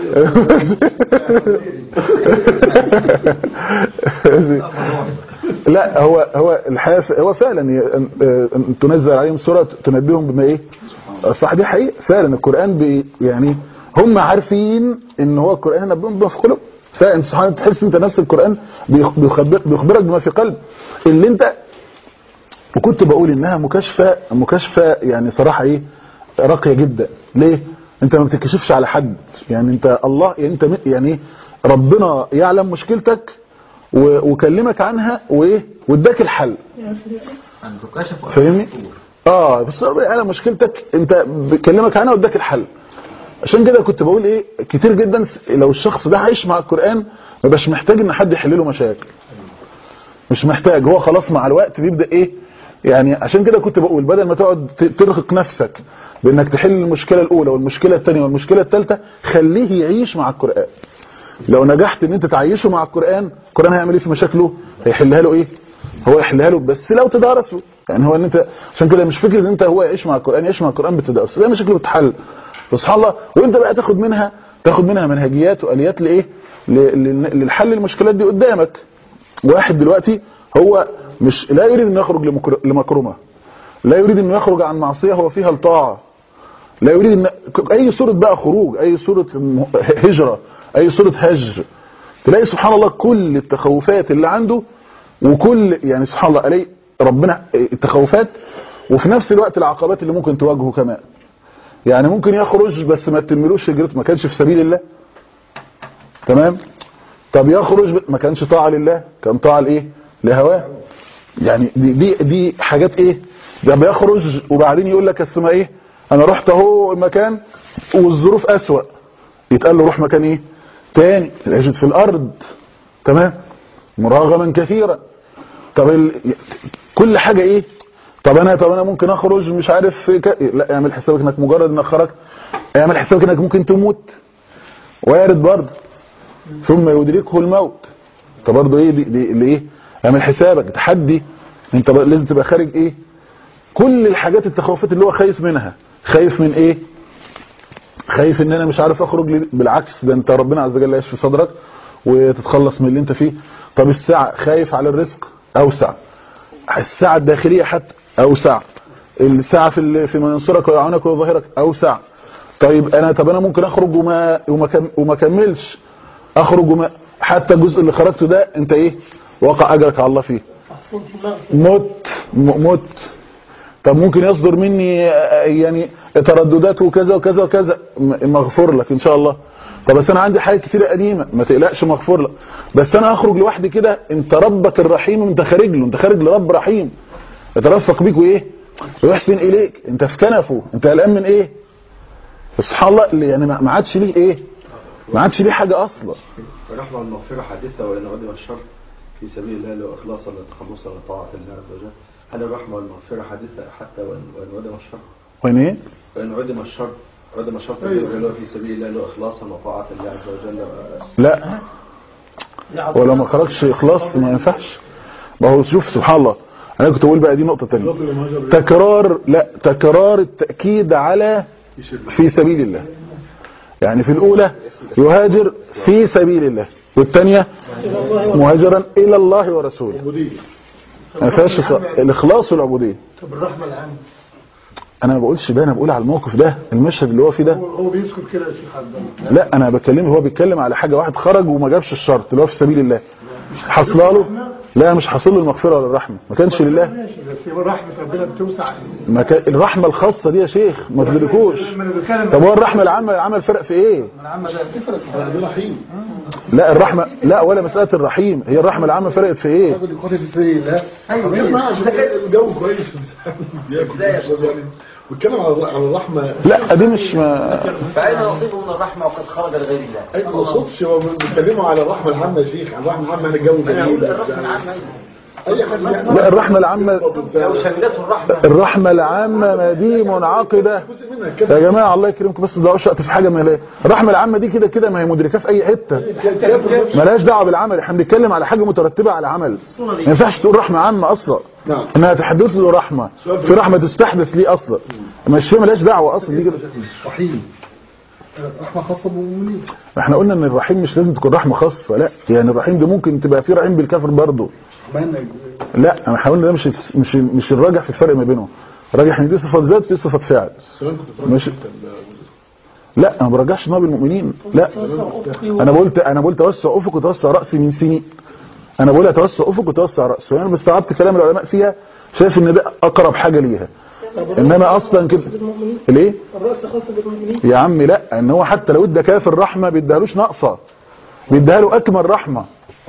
لا هو هو الحقيقه هو فعلا ي- أن- أن تنزل عليهم سوره تنبئهم بما ايه صح دي حقيقه فعلا القران بي يعني هم عارفين ان هو القران نبئهم بما في قلوب فانت سبحان الله تحس انت نفس القران بيخ- بيخبر بيخبرك بما في قلب اللي انت وكنت بقول انها مكاشفه مكاشفه يعني صراحه ايه راقيه جدا ليه انت ما بتكشفش على حد يعني انت الله يعني انت م- يعني إيه؟ ربنا يعلم مشكلتك و- وكلمك عنها وايه واداك الحل عنده كشف فاهمني اه بس ربنا يعلم مشكلتك انت بكلمك عنها واداك الحل عشان كده كنت بقول ايه كتير جدا س- لو الشخص ده عايش مع القران ما بقاش محتاج ان حد يحل له مشاكل مش محتاج هو خلاص مع الوقت بيبدا ايه يعني عشان كده كنت بقول بدل ما تقعد ت- ترهق نفسك بانك تحل المشكله الاولى والمشكله الثانيه والمشكله الثالثه خليه يعيش مع القران لو نجحت ان انت تعيشه مع القران القران هيعمل ايه في مشاكله هيحلها له ايه هو يحلها له بس لو تدارسه يعني هو ان انت عشان كده مش فكره ان انت هو يعيش مع القران يعيش مع القران بالتدارس ده مشاكله بتتحل سبحان الله وانت بقى تاخد منها تاخد منها منهجيات واليات لايه ل- ل- للحل المشكلات دي قدامك واحد دلوقتي هو مش لا يريد انه يخرج لمكر- لمكرمه لا يريد انه يخرج عن معصيه هو فيها الطاعه لا يريد ان اي صوره بقى خروج اي صوره م- هجره اي صوره هجر تلاقي سبحان الله كل التخوفات اللي عنده وكل يعني سبحان الله عليه ربنا التخوفات وفي نفس الوقت العقبات اللي ممكن تواجهه كمان يعني ممكن يخرج بس ما تتملوش هجرته ما كانش في سبيل الله تمام طب يخرج ب- ما كانش طاعه لله كان طاعه لايه لهواه يعني دي دي, دي حاجات ايه ده بيخرج وبعدين يقول لك اسمها ايه انا رحت اهو المكان والظروف اسوأ يتقال له روح مكان ايه تاني العجد في الارض تمام مراغما كثيرا طب ال... كل حاجه ايه طب انا طب انا ممكن اخرج مش عارف ك... لا اعمل حسابك انك مجرد انك خرجت اعمل حسابك انك ممكن تموت وارد برضه ثم يدركه الموت انت برضه ايه دي, دي, دي ايه اعمل حسابك تحدي انت بقى لازم تبقى خارج ايه كل الحاجات التخوفات اللي هو خايف منها خايف من ايه خايف ان انا مش عارف اخرج لي- بالعكس ده انت ربنا عز وجل يشفي صدرك وتتخلص من اللي انت فيه طب الساعة خايف على الرزق اوسع الساعة الداخلية حتى اوسع الساعة في ال- في ما ينصرك ويعاونك ويظهرك اوسع طيب انا طب انا ممكن اخرج وما وما كم- وما كملش اخرج وما حتى الجزء اللي خرجته ده انت ايه وقع اجرك على الله فيه تحصين في المغفرة مت م- مت طب ممكن يصدر مني آه، يعني ترددات وكذا وكذا وكذا م- مغفور لك ان شاء الله طب بس انا عندي حاجات كتيره قديمه ما تقلقش مغفور لك بس انا هخرج لوحدي كده انت ربك الرحيم انت خارج له انت خارج لرب رحيم يترفق بيك وايه ويحسن اليك انت في كنفه انت قلقان من ايه سبحان الله اللي يعني ما ما عادش ليه ايه ما عادش ليه حاجه اصلا ورحمة المغفرة حادثة وإن عدم الشر في سبيل الله لو إخلاصا لتخلصا لطاعة الله عز وجل هل الرحمة والمغفرة حادثة حتى وإن وإن عدم الشر وين ايه وإن عدم الشر عندما الشرط اللي هو في سبيل الله له إخلاصا وطاعة الله عز وجل لا ولو ما خرجش اخلاص ما ينفعش ما هو شوف سبحان الله انا كنت اقول بقى دي نقطه ثانيه تكرار لا تكرار التاكيد على في سبيل الله يعني في الاولى يهاجر في سبيل الله والثانيه مهاجرا الى الله ورسوله ما فيهاش ص- الاخلاص والعبوديه طب الرحمة العامة انا ما بقولش ده انا بقول على الموقف ده المشهد اللي هو فيه ده هو هو بيذكر كده يا شيخ عبد لا انا بكلم هو بيتكلم على حاجه واحد خرج وما جابش الشرط اللي هو في سبيل الله حصله له لا مش حاصل له المغفره ولا الرحمه ما كانش لله ماشي بس هو رحمة ربنا بتوسع ما كان الرحمه الخاصه دي يا شيخ ما تدركوش ما انا بتكلم طب هو الرحمه العامه العمل فرق في ايه ده رحيم لا الرحمه لا ولا مساله الرحيم هي الرحمه العامه فرقت في ايه الراجل يقاتل في سبيل الله ايوه عشان الجو كويس بتكلم على على الرحمة لا دي مش ما فأين نصيبه من الرحمة وقد خرج لغير الله ايوه ما اقصدش هو بيتكلموا على الرحمة العامة يا شيخ على الرحمة العامة هنا الجو جميل اي حد يعني لا الرحمه العامه لو شملته الرحمة الرحمه العامه ما دي منعقده جزء منها كده يا جماعه الله يكرمكم بس ده وقت في حاجه من الايه الرحمه العامه دي كده كده ما هي مدركه في اي حته ملهاش دعوه بالعمل احنا بنتكلم على حاجه مترتبه على عمل ما ينفعش تقول رحمه عامه اصلا نعم. انها تحدث له رحمه في رحمه تستحدث ليه اصلا مش هي ملهاش دعوه اصلا دي كده رحيم رحمة خاصة بالمؤمنين احنا قلنا ان الرحيم مش لازم تكون رحمه خاصه لا يعني الرحيم ده ممكن تبقى فيه رحيم بالكافر برضه رحمن لا انا حاولنا ده مش مش مش الراجح في الفرق ما بينهم الراجح ان دي صفه ذات دي صفه فعل مش لا انا ما برجعش ما بالمؤمنين لا انا قلت انا قلت توسع افق وتوسع راسي من سنين انا بقول توسع افق وتوسع راس وانا بستعبت كلام العلماء فيها شايف ان ده اقرب حاجه ليها انما اصلا كده بالمؤمنين ليه الرأس خاص بالمؤمنين يا عم لا ان هو حتى لو ادى كافر رحمه بيديهالوش ناقصه بيديها له اكمل رحمه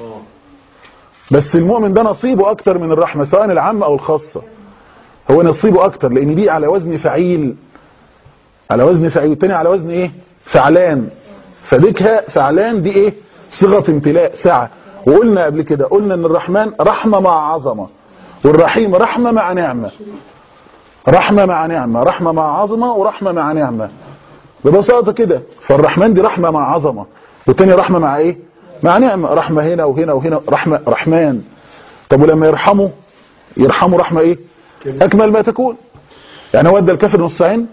بس المؤمن ده نصيبه اكتر من الرحمه سواء العامه او الخاصه هو نصيبه اكتر لان دي على وزن فعيل على وزن فعيل والتاني على وزن ايه فعلان فديكها فعلان دي ايه صيغه امتلاء سعه وقلنا قبل كده قلنا ان الرحمن رحمه مع عظمه والرحيم رحمه مع نعمه رحمه مع نعمه رحمه مع عظمه ورحمه مع نعمه ببساطه كده فالرحمن دي رحمه مع عظمه والتاني رحمه مع ايه مع نعمه رحمه هنا وهنا وهنا رحمه رحمن طب ولما يرحمه يرحمه رحمه ايه اكمل ما تكون يعني هو ادى الكافر نص عين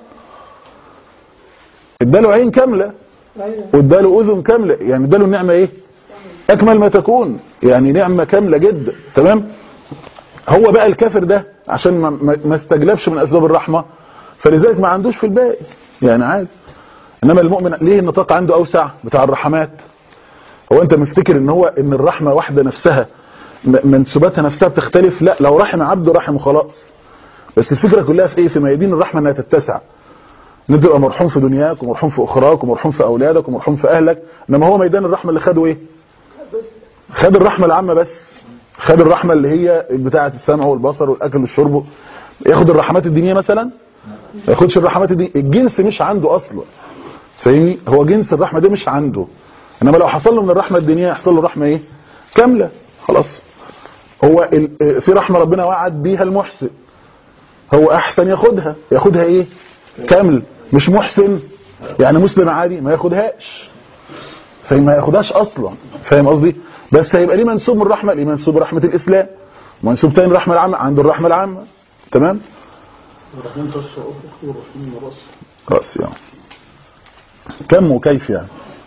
اداله عين كامله واداله اذن كامله يعني اداله النعمه ايه اكمل ما تكون يعني نعمه كامله جدا تمام هو بقى الكافر ده عشان ما, ما ما استجلبش من اسباب الرحمه فلذلك ما عندوش في الباقي يعني عادي انما المؤمن ليه النطاق عنده اوسع بتاع الرحمات هو انت مفتكر ان هو ان الرحمه واحده نفسها م- منسوباتها نفسها بتختلف لا لو رحم عبده رحم وخلاص بس الفكره كلها في ايه في ميادين الرحمه انها تتسع ان انت تبقى مرحوم في دنياك ومرحوم في اخراك ومرحوم في اولادك ومرحوم في اهلك انما هو ميدان الرحمه اللي خده ايه خد الرحمه العامه بس خد الرحمه اللي هي بتاعه السمع والبصر والاكل والشرب ياخد الرحمات الدينيه مثلا ما ياخدش الرحمات الدينيه الجنس مش عنده اصلا فاهمني هو جنس الرحمه ده مش عنده انما لو حصل له من الرحمه الدينيه يحصل له رحمه ايه كامله خلاص هو ال- في رحمه ربنا وعد بيها المحسن هو احسن ياخدها ياخدها ايه كامل مش محسن يعني مسلم عادي ما ياخدهاش فاهم ما ياخدهاش اصلا فاهم قصدي بس هيبقى ليه منسوب من الرحمه ليه منسوب رحمه الاسلام منسوب تاني الرحمه العامه عنده الرحمه العامه تمام الرحمن توسع افق والرحيم راس رأس يعني كم وكيف يعني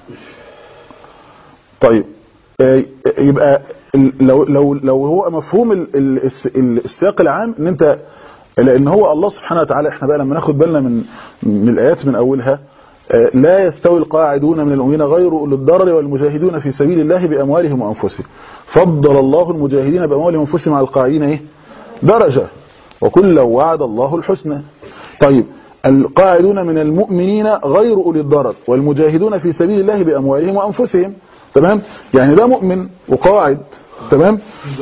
طيب آه، يبقى ال- لو لو لو هو مفهوم ال- ال- الس- ال- السياق العام ان انت لان هو الله سبحانه وتعالى احنا بقى لما ناخد بالنا من من الايات من اولها آه، لا يستوي القاعدون من المؤمنين غير اولي الضرر والمجاهدون في سبيل الله باموالهم وانفسهم فضل الله المجاهدين باموالهم وانفسهم على القاعدين ايه درجه وكلا وعد الله الحسنى طيب القاعدون من المؤمنين غير أولي الضرر والمجاهدون في سبيل الله بأموالهم وأنفسهم تمام يعني ده مؤمن وقاعد تمام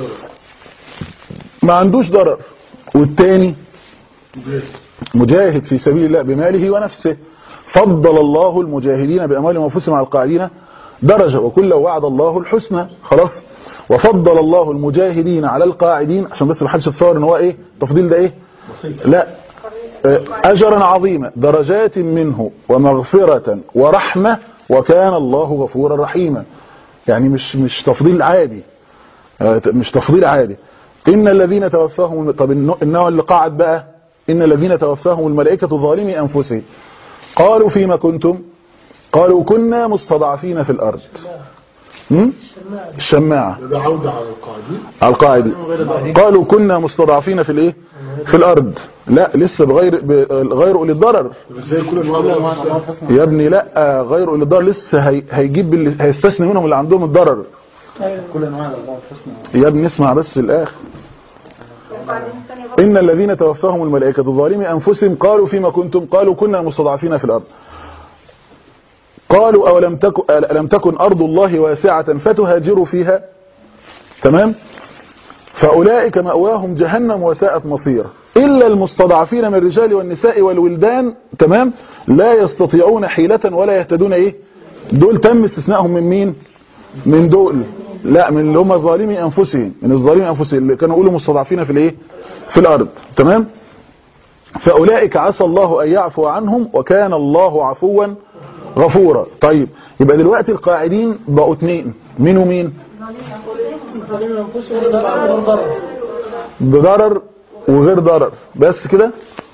ما عندوش ضرر والتاني مجاهد في سبيل الله بماله ونفسه فضل الله المجاهدين بأموالهم وأنفسهم على القاعدين درجة وكل وعد الله الحسنى خلاص وفضل الله المجاهدين على القاعدين عشان بس ما حدش يتصور ان هو ايه التفضيل ده ايه لا آه، أجرا عظيما درجات منه ومغفرة ورحمة وكان الله غفورا رحيما يعني مش مش تفضيل عادي آه، مش تفضيل عادي إن الذين توفاهم طب النوع- النوع اللي قعد بقى إن الذين توفاهم الملائكة ظالمي أنفسهم قالوا فيما كنتم قالوا كنا مستضعفين في الأرض هم؟ الشماعة ده عودة على القاعدين على القاعدة قالوا كنا مستضعفين في الايه في الارض لا لسه بغير غير اولي الضرر ازاي كل انواع كل انواع الأرض؟ الأموال الحسنى يا ابني لا غير اولي الضرر لسه هي هيجيب اللي هيستثني منهم اللي عندهم الضرر كل انواع الأموال الحسنى يا ابني اسمع بس الاخر وبعدين الثانية برضه ان الذين توفاهم الملائكه ظالمي انفسهم قالوا فيما كنتم قالوا كنا مستضعفين في الارض قالوا اولم تكن الم تكن ارض الله واسعه فتهاجروا فيها تمام فاولئك ماواهم جهنم وساءت مصيرا الا المستضعفين من الرجال والنساء والولدان تمام لا يستطيعون حيله ولا يهتدون ايه دول تم استثنائهم من مين من دول لا من اللي هم ظالمي انفسهم من الظالمين انفسهم اللي كانوا يقولوا مستضعفين في الايه في الارض تمام فاولئك عسى الله ان يعفو عنهم وكان الله عفوا غفورا طيب يبقى دلوقتي القاعدين بقوا اثنين مين ومين ظالمين انفسهم ضرر ضرر بضرر وغير ضرر بس كده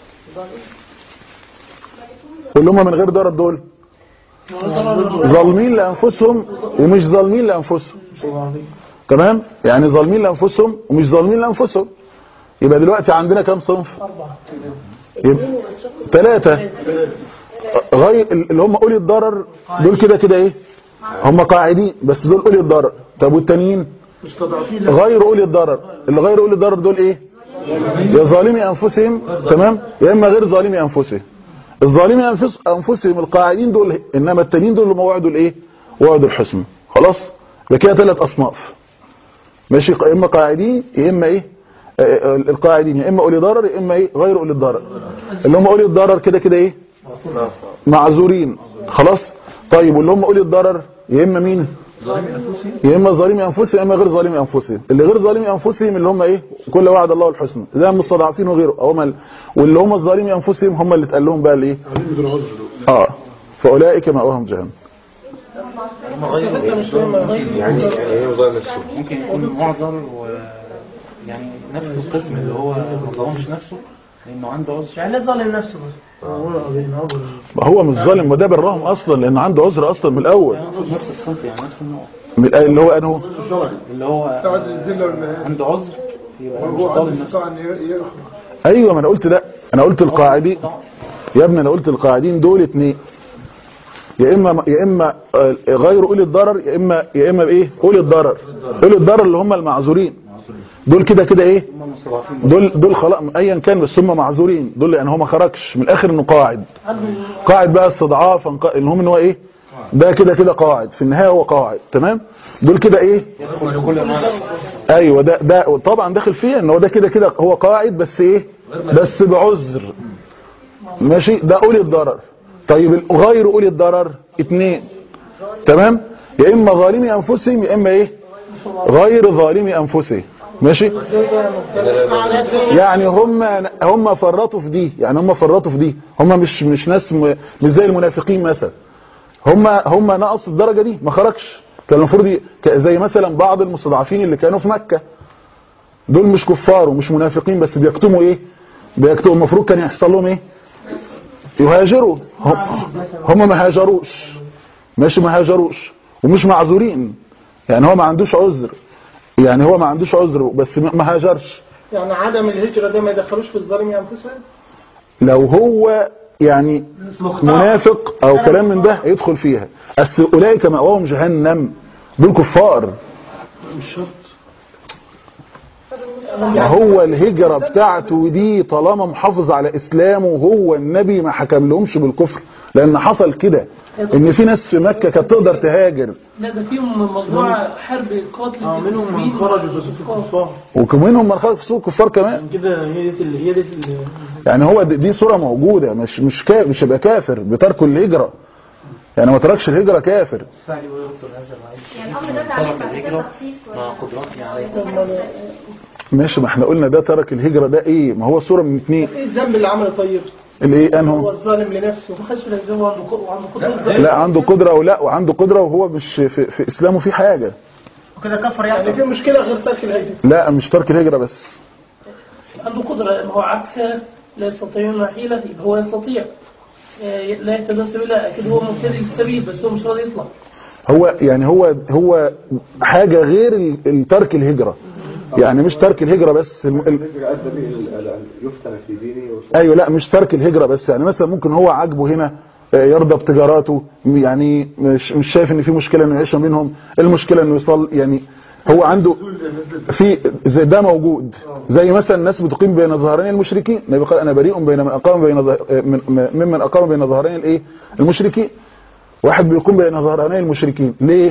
واللي هم من غير ضرر دول ظالمين لانفسهم ومش ظالمين لانفسهم تمام يعني ظالمين لانفسهم ومش ظالمين لانفسهم يبقى دلوقتي عندنا كام صنف يبقى ثلاثة غير اللي هم اولي الضرر دول كده كده ايه هم قاعدين بس دول اولي الضرر طب والتانيين غير اولي الضرر اللي غير اولي الضرر دول ايه يا ظالمي انفسهم تمام يا اما غير ظالمي انفسهم الظالمي أنفس انفسهم القاعدين دول انما التانيين دول اللي هم وعدوا الايه وعدوا الحسن خلاص يبقى كده ثلاث اصناف ماشي يا اما قاعدين يا اما ايه آه، آه، القاعدين يا اما اولي ضرر يا اما ايه غير اولي الضرر اللي هم اولي الضرر كده كده ايه معذورين خلاص طيب واللي هم اولي الضرر يا اما مين يا اما ظالمي انفسهم يا اما غير ظالمي انفسهم اللي غير ظالمي انفسهم اللي هم ايه كل وعد الله الحسنى زي المستضعفين وغيره هم ال... واللي هم الظالمي انفسهم هم اللي اتقال لهم بقى الايه قاعدين بدون عذر دول. اه فاولئك مأواهم جهنم يعني يعني ايه مظاهر نفسه ممكن يكون معذر و يعني نفس القسم اللي هو ما ظلمش نفسه لانه عنده عذر يعني ليه ظالم نفسه بس ما هو مش ظالم وده براهم اصلا لانه عنده عذر اصلا من الاول يعني اقصد نفس الصنف يعني نفس النوع من الآية اللي هو انه اللي هو تعد الذله والمهانه عنده عذر يبقى مش وهو عنده ظالم نفسه استطاع ان يخرج ايوه ما انا قلت لا انا قلت القاعدين يا ابني انا قلت القاعدين دول اتنين يا اما يا اما آه، غير اولي الضرر يا اما يا اما ايه اولي الضرر اولي الضرر اللي هم المعذورين دول كده كده ايه هم مستضعفين دول دول خلاص ايا كان بس هم معذورين دول يعني هو ما خرجش من الاخر انه قاعد قاعد بقى استضعافا قا- المهم ان هو ايه ده كده كده قاعد في النهايه هو قاعد تمام دول كده ايه يدخل في كل انواع ايوه ده ده طبعا داخل فيه ان هو ده كده كده هو قاعد بس ايه بس بعذر ماشي ده اولي الضرر طيب غير اولي الضرر اتنين تمام يا اما ظالمي انفسهم يا اما ايه غير ظالمي انفسهم ماشي يعني هم هم فرطوا في دي يعني هم فرطوا في دي هم مش مش ناس م- مش زي المنافقين مثلا هم هم نقص الدرجه دي ما خرجش كان المفروض ي- ك- زي مثلا بعض المستضعفين اللي كانوا في مكه دول مش كفار ومش منافقين بس بيكتموا ايه بيكتموا المفروض كان يحصل لهم ايه يهاجروا هم, هم ما هاجروش ماشي ما هاجروش ومش معذورين يعني هو ما عندوش عذر يعني هو ما عندوش عذر بس ما ما هاجرش يعني عدم الهجرة ده ما يدخلوش في الظالم انفسهم لو هو يعني منافق او كلام من ده يدخل فيها بس اولئك مأواهم جهنم دول كفار ما هو الهجرة بتاعته دي طالما محافظ على اسلامه وهو النبي ما حكم لهمش بالكفر لان حصل كده ان في ناس في مكة كانت تقدر تهاجر لا ده فيهم مجموعة حرب قتل اه منهم من خرجوا في سوق الكفار ومنهم من خرج في سوق كفار كمان كده هي دي اللي هي دي اللي يعني هو دي, دي صورة موجودة مش مش كا مش هيبقى كافر بترك الهجرة يعني ما تركش الهجرة كافر السعي ويدخل هذا العيش يعني الامر ده تعليم ترك بعد كده الهجرة تخصيص مع ولا قدراتي عليه ماشي ما احنا قلنا ده ترك الهجرة ده ايه ما هو صورة من اتنين ايه الذنب اللي عمله طيب الايه هو انه الظالم لنفسه ما خدش الاسباب وعنده ق- وعنده قدره لا عنده قدرة ولا وعنده قدرة وهو مش في, في اسلامه في حاجة وكده كفر يعني يعني في مشكله غير ترك الهجره لا مش ترك الهجرة بس عنده قدره ما هو عكس لا يستطيعون حيله يبقى هو يستطيع آه، لا يهتدون سبيلا اكيد هو مبتدئ السبيل بس هو مش راضي يطلع هو يعني هو هو حاجة غير ال- ال- ترك الهجرة يعني مش ترك الهجرة بس الم- ال- الهجرة أدى به ال- ال- يفتن في دينه وصول ايوه لا مش ترك الهجرة بس يعني مثلا ممكن هو عاجبه هنا آه، يرضى بتجاراته يعني مش مش شايف ان في مشكلة انه يعيش منهم المشكلة انه يصل يعني هو عنده في زي ده موجود زي مثلا الناس بتقيم بين ظهرين المشركين النبي قال انا بريء بين من اقام بين ظه- من- ممن اقام بين ظهرين الايه المشركين واحد بيقوم بين ظهراني المشركين ليه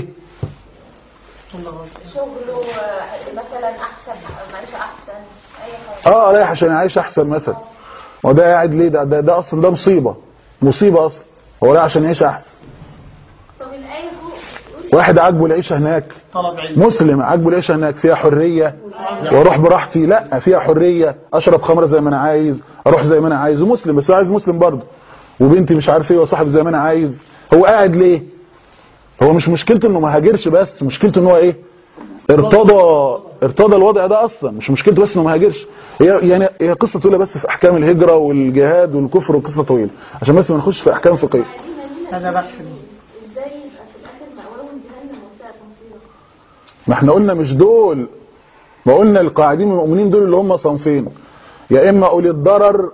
شغله آه، مثلا احسن معيشه احسن اي حاجه اه رايح عشان يعيش احسن مثلا وده قاعد ليه ده, ده ده اصلا ده مصيبه مصيبه اصلا هو رايح عشان يعيش احسن طب الايه فوق بتقول واحد عاجبه العيشه هناك طلب علم مسلم عاجبه العيشه هناك فيها حريه واروح براحتي لا فيها حريه اشرب خمره زي ما انا عايز اروح زي ما انا عايز ومسلم بس هو عايز مسلم برضه وبنتي مش عارف ايه وصاحب زي ما انا عايز هو قاعد ليه هو مش مشكلته انه ما هاجرش بس مشكلته ان هو ايه ارتضى ارتضى الوضع ده اصلا مش مشكلته بس انه ما هاجرش هي يعني هي قصه طويله بس في احكام الهجره والجهاد والكفر وقصه طويله عشان بس ما نخش في احكام فقهيه هذا بحث ازاي يبقى في الاخر مأواهم جهنم وساءت مصيرا ما احنا قلنا مش دول ما قلنا القاعدين من المؤمنين دول اللي هم صنفين يا اما اولي الضرر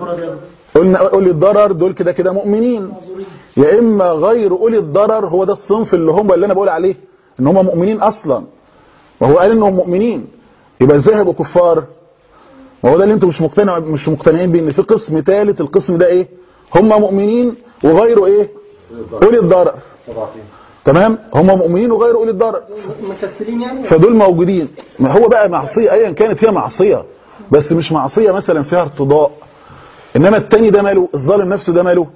قلنا اولي الضرر دول كده كده مؤمنين يا اما غير اولي الضرر هو ده الصنف اللي هم اللي انا بقول عليه ان هم مؤمنين اصلا وهو قال انهم مؤمنين يبقى ازاي هيبقوا كفار ما هو ده اللي انتم مش مقتنع مش مقتنعين بيه ان في قسم ثالث القسم ده ايه هم مؤمنين وغيره ايه اولي الضرر تمام هم مؤمنين وغير اولي الضرر مكسرين يعني فدول موجودين ما هو بقى معصيه ايا كانت هي معصيه بس مش معصيه مثلا فيها ارتضاء انما التاني ده ماله الظالم نفسه ده ماله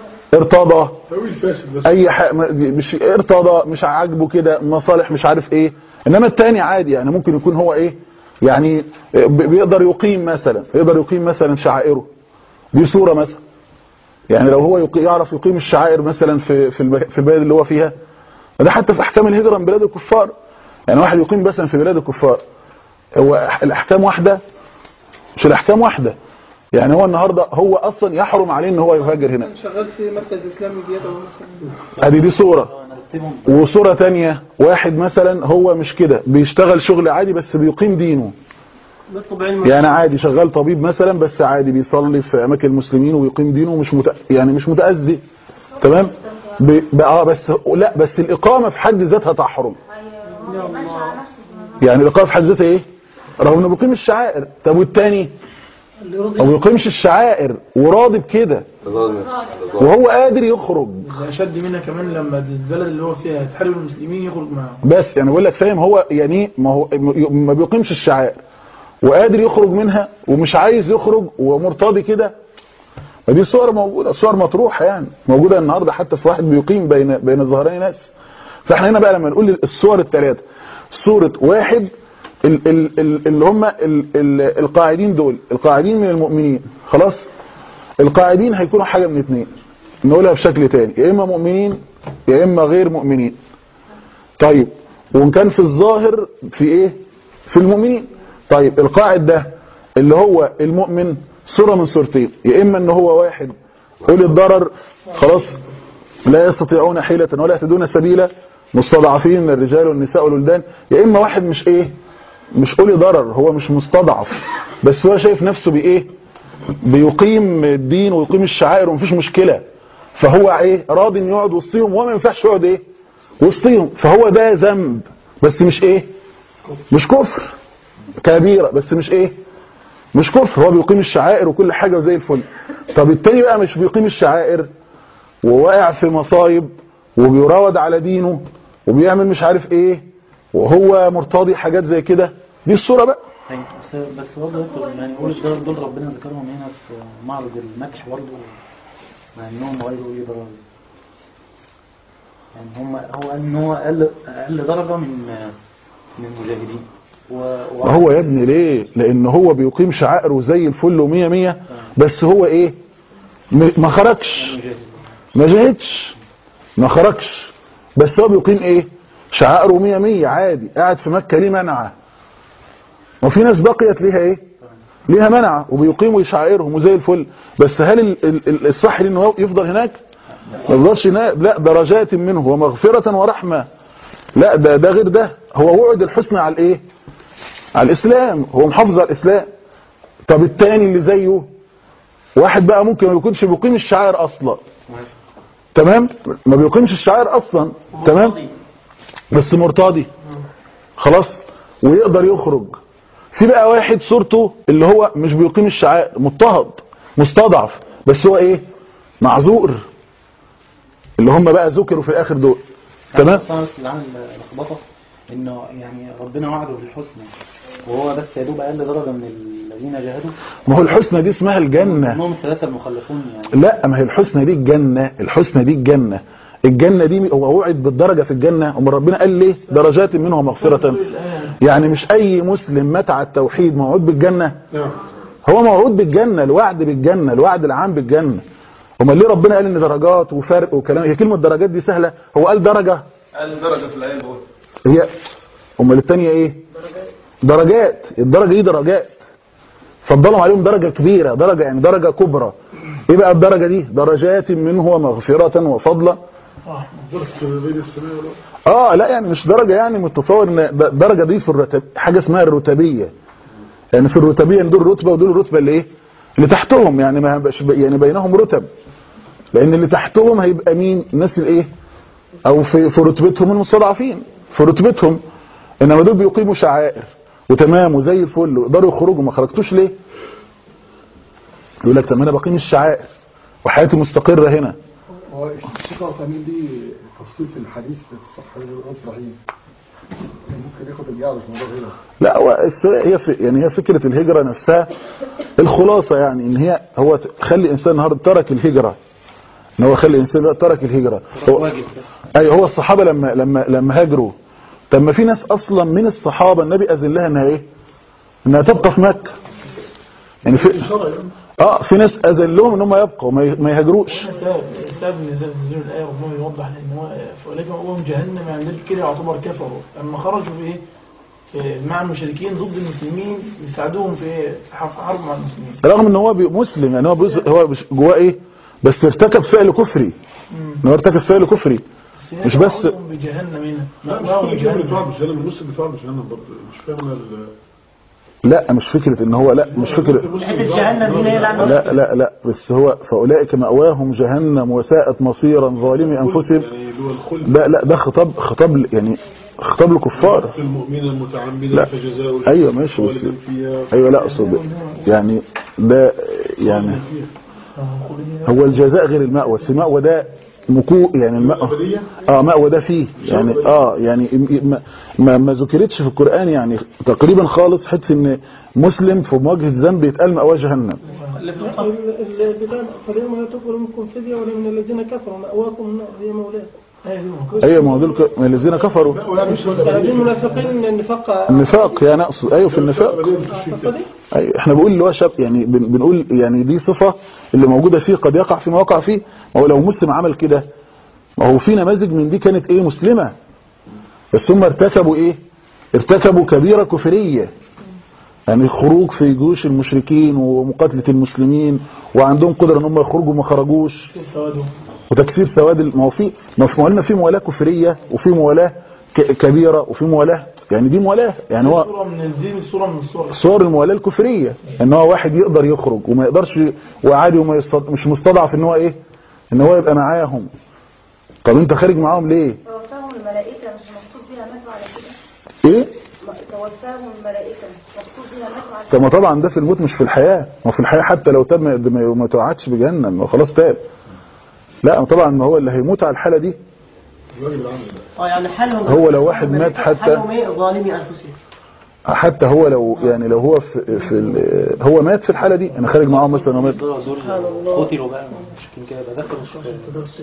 ارتضى تأويل فاسد بس اي حق مش ارتضى مش عاجبه كده مصالح مش عارف ايه انما التاني عادي يعني ممكن يكون هو ايه يعني ب- بيقدر يقيم مثلا يقدر يقيم مثلا شعائره دي صوره مثلا يعني لو هو يقي- يعرف يقيم الشعائر مثلا في في الب- في البلد اللي هو فيها ده حتى في احكام الهجره من بلاد الكفار يعني واحد يقيم مثلا في بلاد الكفار هو أح- الاحكام واحده مش الاحكام واحده يعني هو النهارده هو اصلا يحرم عليه ان هو يهاجر هنا شغال في مركز اسلامي زياده مثلا ادي دي صوره نرتبهم وصورة تانية واحد مثلا هو مش كده بيشتغل شغل عادي بس بيقيم دينه بيطلب علم يعني عادي شغال طبيب مثلا بس عادي بيصلي في اماكن المسلمين ويقيم دينه ومش مت... يعني مش متأذي تمام ب... ب... اه بس لا بس الاقامة في حد ذاتها تحرم ايوه هو ماشي على نفسه يعني الاقامة في حد ذاتها ايه رغم انه بيقيم الشعائر طب والتاني اللي يرضي ما بيقيمش الشعائر وراضي بكده وهو قادر يخرج ده اشد منها كمان لما البلد اللي هو فيها تحارب المسلمين يخرج معاهم بس يعني بقول لك فاهم هو يعني ما هو ما بيقيمش الشعائر وقادر يخرج منها ومش عايز يخرج ومرتضي كده فدي صور موجوده صور مطروحه يعني موجوده النهارده حتى في واحد بيقيم بين بين ظهرين ناس فاحنا هنا بقى لما نقول الصور الثلاثه صوره واحد ال- ال- ال- اللي هم ال- ال- القاعدين دول القاعدين من المؤمنين خلاص القاعدين هيكونوا حاجه من اثنين نقولها بشكل تاني يا اما مؤمنين يا اما غير مؤمنين طيب وان كان في الظاهر في ايه في المؤمنين طيب القاعد ده اللي هو المؤمن صورة من صورتين يا اما ان هو واحد اولي الضرر خلاص لا يستطيعون حيلة ولا يهتدون سبيلا مستضعفين من الرجال والنساء والولدان يا اما واحد مش ايه مش اولي ضرر هو مش مستضعف بس هو شايف نفسه بايه بيقيم الدين ويقيم الشعائر ومفيش مشكلة فهو ايه راضي انه يقعد وسطيهم وما ينفعش يقعد ايه وسطيهم فهو ده ذنب بس مش ايه مش كفر كبيرة بس مش ايه مش كفر هو بيقيم الشعائر وكل حاجة زي الفل طب التاني بقى مش بيقيم الشعائر وواقع في مصايب وبيراود على دينه وبيعمل مش عارف ايه وهو مرتضي حاجات زي كده دي الصورة بقى أيوة، بس بس برضه يدخل يعني يقول الضرر دول ربنا ذكرهم هنا في معرض المدح برضه مع انهم غير اولي ضرر يعني هم هو قال ان هو اقل اقل درجه من من المجاهدين و- ما هو يا ابني ليه لان هو بيقيم شعائره زي الفل ومية مية بس هو ايه م- ما خرجش المجاهد ما جاهدش ما خرجش بس هو بيقيم ايه شعائره مية مية عادي قاعد في مكة ليه منعه وفي ناس بقيت ليها ايه ليها منعه وبيقيموا شعائرهم وزي الفل بس هل ال- ال- ال- الصح ليه انه يفضل هناك ما يفضلش هناك لا درجات منه ومغفرة ورحمة لا ده ده غير ده هو وعد الحسنى على الايه على الاسلام هو محافظ على الاسلام طب التاني اللي زيه واحد بقى ممكن ما يكونش بيقيم الشعائر اصلا تمام ما بيقيمش الشعائر اصلا تمام بس مرتضي خلاص ويقدر يخرج في بقى واحد صورته اللي هو مش بيقيم الشعائر مضطهد مستضعف بس هو ايه معذور اللي هم بقى ذكروا في الاخر دول تمام أصلاً بس اللي عامل لخبطه انه يعني ربنا وعده بالحسنى وهو بس يا دوب اقل درجه من الذين جاهدوا ما هو الحسنى دي اسمها الجنة منهم الثلاثه المخلفون يعني لا ما هي الحسنى دي الجنة الحسنى دي الجنة الجنة دي هو وعد بالدرجة في الجنة أم ربنا قال ليه درجات منه مغفرة يعني مش أي مسلم مات على التوحيد موعود بالجنة هو موعود بالجنة الوعد بالجنة الوعد العام بالجنة امال ليه ربنا قال ان درجات وفرق وكلام هي كلمة درجات دي سهلة هو قال درجة قال درجة في الآية الأولى هي امال الثانيه ايه درجات الدرجه دي درجات فضلوا عليهم درجه كبيره درجه يعني درجه كبرى ايه بقى الدرجه دي درجات منه ومغفره وفضلا اه درس بين السماء والارض اه لا يعني مش درجه يعني متصور ان د- درجه دي في الرتب حاجه اسمها الرتبيه يعني في الرتبيه إن دول رتبه ودول الرتبه اللي ايه اللي تحتهم يعني ما هيبقاش ب- يعني بينهم رتب لان اللي تحتهم هيبقى مين الناس الايه او في في رتبتهم المستضعفين في رتبتهم انما دول بيقيموا شعائر وتمام وزي الفل ويقدروا يخرجوا ما خرجتوش ليه يقول لك طب ما انا بقيم الشعائر وحياتي مستقره هنا هو الشيخ عثيمين دي تفصيل في الحديث في الصحيح والصحيح ممكن ياخد الجعل في الموضوع هنا لا هو الس- هي في يعني هي فكره الهجره نفسها الخلاصه يعني ان هي هو ت- خلي الانسان النهارده ترك الهجره ان هو خلي الانسان ده ترك الهجره هو واجب بس ايوه هو الصحابه لما لما لما هاجروا طب ما في ناس اصلا من الصحابه النبي اذن لها انها ايه انها تبقى في مكه يعني في اه في ناس اذن لهم ان هم يبقوا ما ي- ما يهاجروش سبب سبب نزول نزول الايه ربنا يوضح لان هو فاولئك مأواهم جهنم يعني دول كده يعتبر كفروا اما خرجوا في ايه في- مع المشركين ضد المسلمين يساعدوهم في ايه في حرب حرب مع المسلمين رغم ان هو بي- مسلم يعني هو بيز- هو بش- جواه ايه بس ارتكب فعل كفري ان هو ارتكب فعل كفري هنا مش بس- مأواهم بجهنم هنا لا مش مأواهم كل الجبل بتوع بجهنم بجهنم المسلم بتوع بجهنم برضه مش فاهم انا ال- لا مش فكره ان هو لا مش فكره المسلم حته جهنم دي هي اللي عندنا لا لا لا بس هو فاولئك ماواهم جهنم وساءت مصيرا ظالمي انفسهم يعني اللي هو الخلد لا لا ده خطاب خطاب ل- يعني خطاب لكفار المؤمن المتعمد لا. فجزاؤه ايوه ماشي بس خالدا فيها ايوه لا اقصد يعني ده يعني هو الجزاء غير المأوى في مأوى ده مكو يعني المأوى الأبدية؟ اه مأوى ده فيه يعني اه يعني ما- ما, ما ذكرتش في القرآن يعني تقريبا خالص حته ان مسلم في مواجهه ذنب يتقال مأواه جهنم فاليوم لا تقبل منكم فدية ولا من الذين كفروا مأواكم النار هي مولاكم ايوه ما هو دول ك- من الذين كفروا دي المنافقين النفاق النفاق يعني اقصد ايوه في النفاق أيوة احنا بنقول اللي هو شاب يعني بن- بنقول يعني دي صفة اللي موجودة فيه قد يقع فيما وقع فيه ما هو لو مسلم عمل كده ما هو في نماذج من دي كانت ايه مسلمة بس هم ارتكبوا ايه ارتكبوا كبيرة كفرية يعني خروج في جيوش المشركين ومقاتلة المسلمين وعندهم قدرة ان هم يخرجوا ما خرجوش وتكسير سواد الم- ما هو في ما هو في قلنا في موالاه كفريه وفي موالاه ك- كبيره وفي موالاه يعني دي موالاه يعني هو صورة من الدين صورة من الصور صور الموالاه الكفريه ان هو واحد يقدر يخرج وما يقدرش وعادي وما يستض... مش مستضعف ان هو ايه ان هو يبقى معاهم طب انت خارج معاهم ليه توفاهم الملائكة مش مقصود بيها ماتوا على كده ايه توفاهم الملائكة مقصود بيها ماتوا على طب ما طبعا ده في الموت مش في الحياه ما في الحياه حتى لو تاب ما- ما ما توعدش بجهنم ما هو خلاص تاب لا طبعا ما هو اللي هيموت على الحاله دي اه يعني حالهم هو لو واحد مات حتى- حالهم ايه ظالمي انفسهم حتى هو لو يعني لو هو في, في ال- هو مات في الحاله دي انا خارج معاهم مثلا ومات دول دول قتلوا بقى مش كده يبقى دخلوا في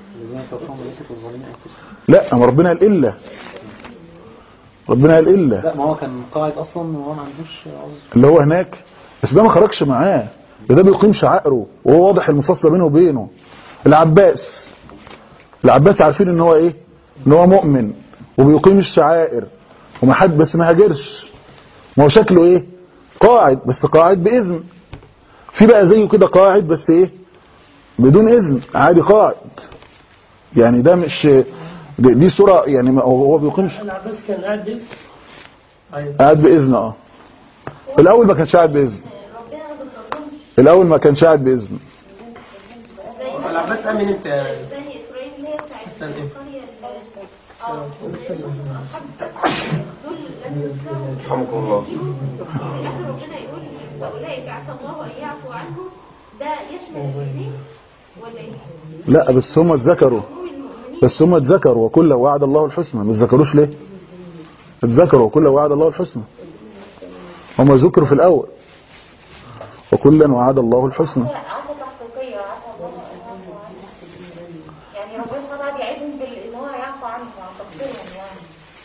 الذين كفروا ملائكة الظالمين أنفسهم لا ما ربنا قال الا ربنا قال الا لا ما هو كان قاعد أصلا وهو ما عندوش عذر اللي هو هناك بس ده ما خرجش معاه ده, ده بيقيم شعائره وهو واضح المفاصله بينه وبينه العباس العباس عارفين ان هو ايه ان هو مؤمن وبيقيم الشعائر وما حد بس ما هاجرش ما هو شكله ايه قاعد بس قاعد باذن في بقى زيه كده قاعد بس ايه بدون اذن عادي قاعد يعني ده مش دي دي صوره يعني ما- هو هو بيقيم ش- العباس كان قاعد ليه؟ أيوة. قاعد باذن اه الاول ما كانش قاعد باذن ربنا ما بيفرضهمش الاول ما كانش قاعد باذن زي العباس امن انت بني اسرائيل اللي هي بتاعت استنى إيه؟ القريه اللي اه دول لازم يسلموا. رحمكم الله في الاخر ربنا يقول واولئك عسى الله ان يعفو عنهم ده يشمل الاثنين ولا ايه؟ لا بس هم اتذكروا عموم المؤمنين بس هم اتذكروا وكل وعد الله الحسنى ما اتذكروش ليه اتذكروا وكل وعد الله الحسنى هم ذكروا في الاول وكلا وعد الله الحسنى عسى تحقيقيه عسى الله ان يعفو عنهم يعني ربنا سبحانه وتعالى يعيدهم بان هو يعفو عنهم عن تقصيرهم يعني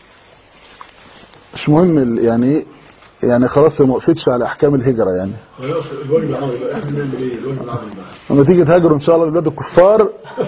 مش مهم ال- يعني ايه يعني خلاص هي ما وقفتش على احكام الهجره يعني خلاص الواجب العملي بقى احنا نعمل ايه الواجب العملي بقى لما تيجي تهاجروا ان شاء الله لبلاد الكفار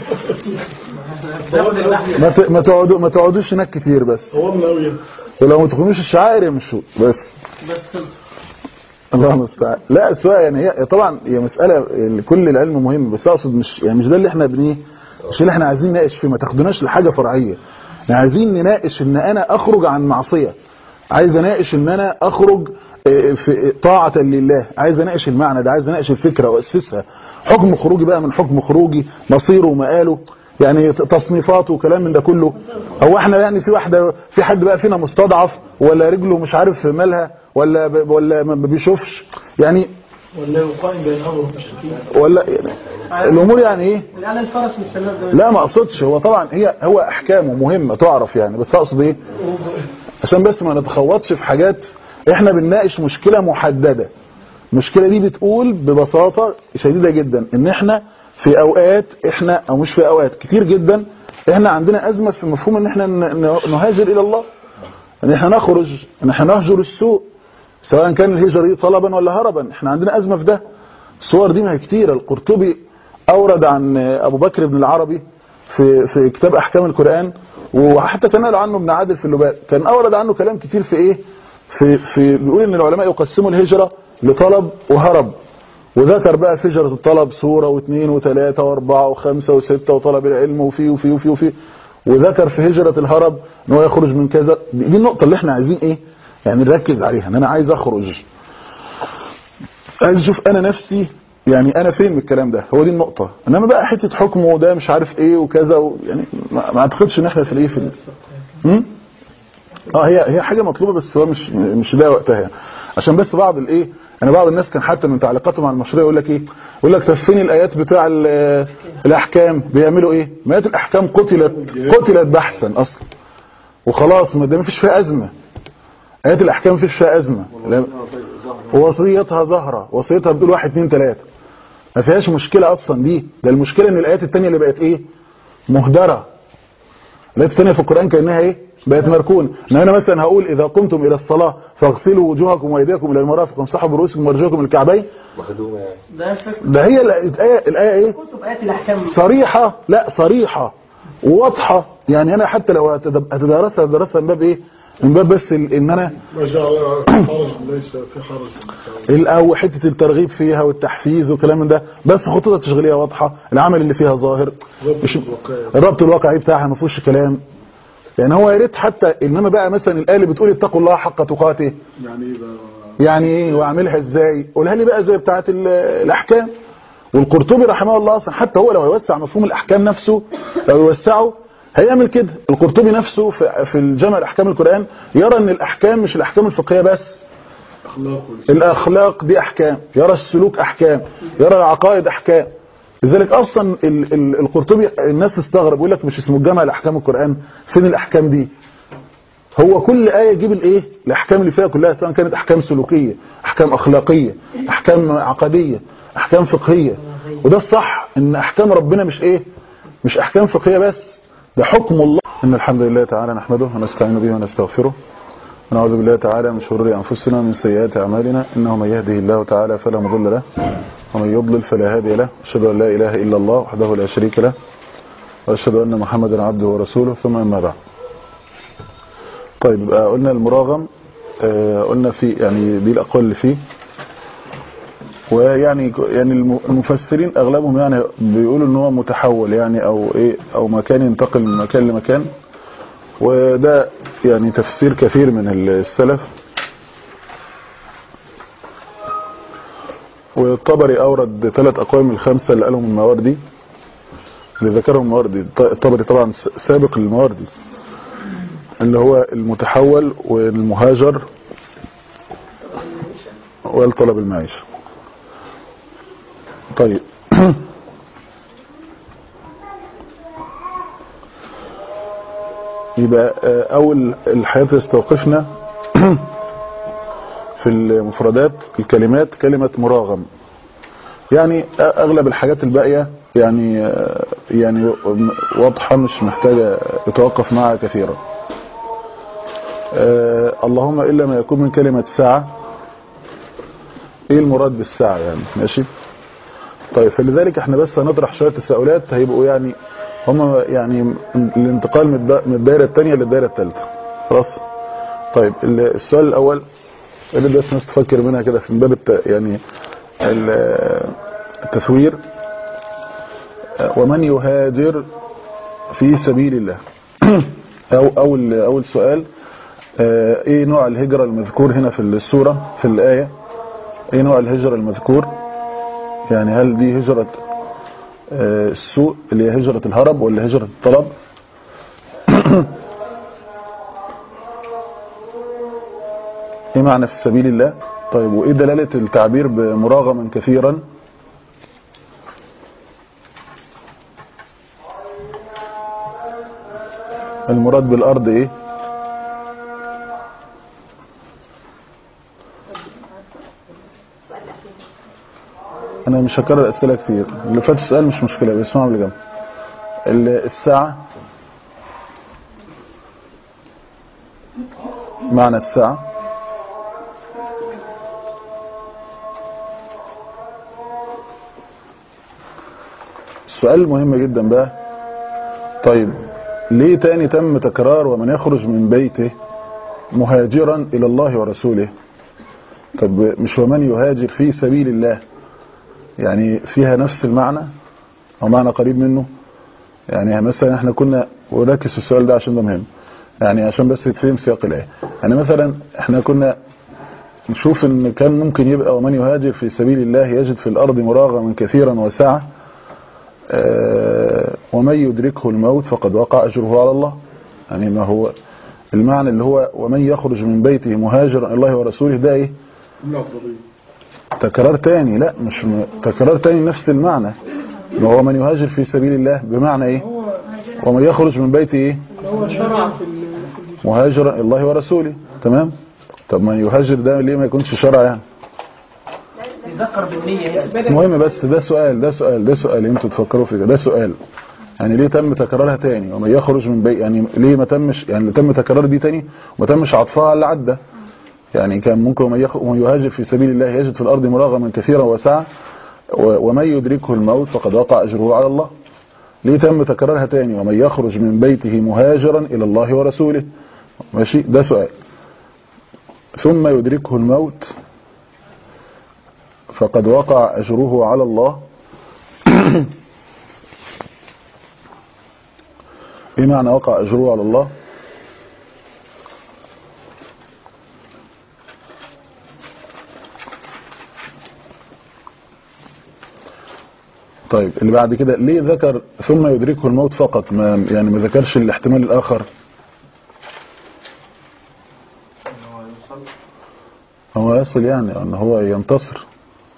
ما ت- ما تقعدوا ما تقعدوش هناك كتير بس صورنا قوي ولو ما تخونوش الشعائر يمشوا بس بس خلص الله المستعان لا السؤال يعني هي طبعا هي مساله كل العلم مهم بس اقصد مش يعني مش ده اللي احنا بنيه مش اللي احنا عايزين نناقش فيه ما تاخدوناش لحاجه فرعيه احنا عايزين نناقش ان انا اخرج عن معصيه عايز اناقش ان انا اخرج اه، في طاعه لله عايز اناقش المعنى ده عايز اناقش الفكره واسسها حكم خروجي بقى من حكم خروجي مصيره ومآله يعني تصنيفاته وكلام من ده كله هو احنا يعني في واحده في حد بقى فينا مستضعف ولا رجله مش عارف مالها ولا ب- ولا ما بيشوفش يعني ولا يقائم بين امر المشركين ولا يعني الامور يعني ايه الآن الفرس مستمر ده لا ما اقصدش هو طبعا هي هو احكامه مهمه تعرف يعني بس اقصد ايه عشان بس ما نتخوضش في حاجات احنا بنناقش مشكله محدده المشكله دي بتقول ببساطه شديده جدا ان احنا في اوقات احنا او مش في اوقات كتير جدا احنا عندنا ازمه في مفهوم ان احنا ن- ن- نهاجر الى الله ان احنا نخرج ان احنا نهجر السوء سواء كان الهجرة دي طلبا ولا هربا احنا عندنا ازمه في ده الصور دي ما هي كتيره القرطبي اورد عن ابو بكر بن العربي في في كتاب احكام القران وحتى كان قال عنه ابن عادل في اللباب كان اورد عنه كلام كتير في ايه في في بيقول ان العلماء يقسموا الهجره لطلب وهرب وذكر بقى في هجره الطلب سوره واثنين وثلاثه واربعه وخمسه وسته وطلب العلم وفي وفي وفي وفي وذكر في هجره الهرب ان هو يخرج من كذا دي دي النقطه اللي احنا عايزين ايه يعني نركز عليها ان انا عايز اخرج عايز اشوف انا نفسي يعني انا فين من الكلام ده هو دي النقطه انما بقى حته حكم وده مش عارف ايه وكذا و يعني ما ما اعتقدش ان احنا في الايه في ال- هم؟ اه هي هي حاجه مطلوبه بس هو مش مش ده وقتها يعني. عشان بس بعض الايه انا بعض الناس كان حتى من تعليقاتهم على المشروع يقول لك ايه يقول لك طب فين الايات بتاع ال- الاحكام بيعملوا ايه ما ايات الاحكام قتلت قتلت بحثا اصلا وخلاص ما ده مفيش فيها ازمه ايات الاحكام مفيش فيها ازمه لا- ووصيتها ظاهره وصيتها بتقول واحد اتنين تلاته ما فيهاش مشكله اصلا دي ده المشكله ان الايات التانية اللي بقت ايه مهدره الايات التانية في القران كانها ايه بقت مركونه ان انا مثلا هقول اذا قمتم الى الصلاه فاغسلوا وجوهكم وايديكم الى المرافق وامسحوا برؤوسكم وارجلكم الكعبين مخدومة يعني ده فكرة ده هي الايه الايه ايه كتب آيات الأحكام صريحة لا صريحة وواضحة يعني أنا حتى لو هتد- هتدرسها هتدرسها من باب إيه؟ من باب بس ال- إن أنا ما شاء الله حرج ليس في حرج ال- أو حتة الترغيب فيها والتحفيز وكلام من ده بس خطوطها التشغيلية واضحة العمل اللي فيها ظاهر مش الربط الواقعي بتاعها ما فيهوش كلام يعني هو يا ريت حتى إنما بقى مثلا الآية اللي بتقول اتقوا الله حق تقاته يعني ايه بقى يعني ايه واعملها ازاي قولها لي بقى زي بتاعه ال- الاحكام والقرطبي رحمه الله اصلا حتى هو لو هيوسع مفهوم الاحكام نفسه لو يوسعه هيعمل كده القرطبي نفسه في في الجامع الاحكام القران يرى ان الاحكام مش الاحكام الفقهيه بس اخلاق والسلوك. الاخلاق دي احكام يرى السلوك احكام يرى العقائد احكام لذلك اصلا ال- ال- القرطبي الناس تستغرب يقول لك مش اسمه الجامع الاحكام القران فين الاحكام دي هو كل آية يجيب الايه الاحكام اللي فيها كلها سواء كانت احكام سلوكية احكام اخلاقية احكام عقدية احكام فقهية وده الصح ان احكام ربنا مش ايه مش احكام فقهيه بس ده حكم الله ان الحمد لله تعالى نحمده ونستعين به ونستغفره ونعوذ بالله تعالى من شرور انفسنا ومن سيئات اعمالنا انه من يهده الله تعالى فلا مضل له ومن يضلل فلا هادي له اشهد ان لا اله الا الله وحده لا شريك له واشهد ان محمدا عبده ورسوله ثم اما بعد طيب يبقى قلنا المراغم آه، قلنا في يعني دي الاقوال اللي فيه ويعني يعني الم- المفسرين اغلبهم يعني بيقولوا ان هو متحول يعني او ايه او مكان ينتقل من مكان لمكان وده يعني تفسير كثير من السلف والطبري اورد ثلاث اقوال من الخمسه اللي قالهم المواردي اللي ذكرهم المواردي الطبري طبعا س- سابق للمواردي اللي هو المتحول والمهاجر والطلب المعيشه طيب يبقى آه، اول الحياة استوقفنا في المفردات الكلمات كلمة مراغم يعني اغلب الحاجات الباقية يعني آه، يعني واضحة مش محتاجة يتوقف معها كثيرا آه، اللهم الا ما يكون من كلمة ساعة ايه المراد بالساعة يعني ماشي طيب فلذلك احنا بس هنطرح شوية تساؤلات هيبقوا يعني هم يعني الانتقال من الد- من الدائرة الثانية للدائرة الثالثة خلاص طيب ال- السؤال الأول اللي بس الناس تفكر منها كده في باب الت... يعني ال- التثوير ومن يهاجر في سبيل الله أو أول أول سؤال آه، ايه نوع الهجرة المذكور هنا في السورة في الآية ايه نوع الهجرة المذكور يعني هل دي هجرة آه، السوء اللي هي هجرة الهرب ولا هجرة الطلب ايه معنى في سبيل الله طيب وايه دلالة التعبير بمراغما كثيرا المراد بالارض ايه انا مش هكرر اسئله كتير اللي فات السؤال مش مشكله بيسمعوا اللي جنب ال- الساعه معنى الساعه السؤال المهم جدا بقى طيب ليه تاني تم تكرار ومن يخرج من بيته مهاجرا الى الله ورسوله طب مش ومن يهاجر في سبيل الله يعني فيها نفس المعنى او معنى قريب منه يعني مثلا احنا كنا وركز في السؤال ده عشان ده مهم يعني عشان بس يتفهم سياق الايه يعني مثلا احنا كنا نشوف ان كان ممكن يبقى ومن يهاجر في سبيل الله يجد في الارض مراغما كثيرا وسعه آه، ومن يدركه الموت فقد وقع اجره على الله يعني ما هو المعنى اللي هو ومن يخرج من بيته مهاجرا الى الله ورسوله ده ايه تكرار تاني لا مش م... تكرار تاني نفس المعنى ما هو من يهاجر في سبيل الله بمعنى ايه ومن يخرج من بيته ايه هو شرع في ال- مهاجرا الى الله ورسوله تمام طب من يهاجر ده ليه ما يكونش شرع يعني يذكر بالنية هنا المهم بس ده سؤال ده سؤال ده سؤال انتوا تفكروا فيه ده سؤال يعني ليه تم تكرارها تاني ومن يخرج من بيت يعني ليه ما تمش يعني تم تكرار دي تاني وما تمش عطفها على اللي عدى يعني كان ممكن ومن يخ- ومن يهاجر في سبيل الله يجد في الارض مراغما كثيرا وسعه و- ومن يدركه الموت فقد وقع اجره على الله ليه تم تكرارها تاني ومن يخرج من بيته مهاجرا الى الله ورسوله ماشي ده سؤال ثم يدركه الموت فقد وقع أجره على الله ايه معنى وقع أجره على الله طيب اللي بعد كده ليه ذكر ثم يدركه الموت فقط ما يعني ما ذكرش الاحتمال الآخر هو يصل يعني ان هو ينتصر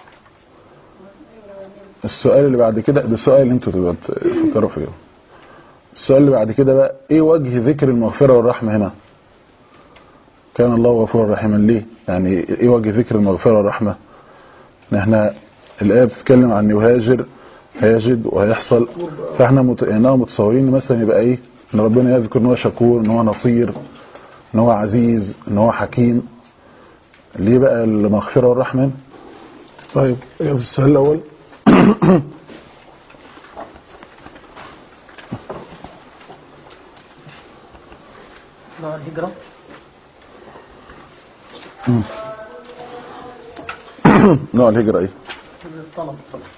السؤال اللي بعد كده ده السؤال اللي انتوا تبقى تفكروا فيه السؤال اللي بعد كده بقى ايه وجه ذكر المغفرة والرحمة هنا كان الله غفورا رحيما ليه يعني ايه وجه ذكر المغفرة والرحمة ان احنا الآية بتتكلم عن يهاجر هيجد وهيحصل فاحنا مت... يعني متصورين مثلا يبقى ايه ان ربنا يذكر ان هو شكور ان هو نصير ان هو عزيز ان هو حكيم ليه بقى المغفرة والرحمة طيب إيه السؤال الاول نوع الهجرة نوع الهجرة ايه الطلب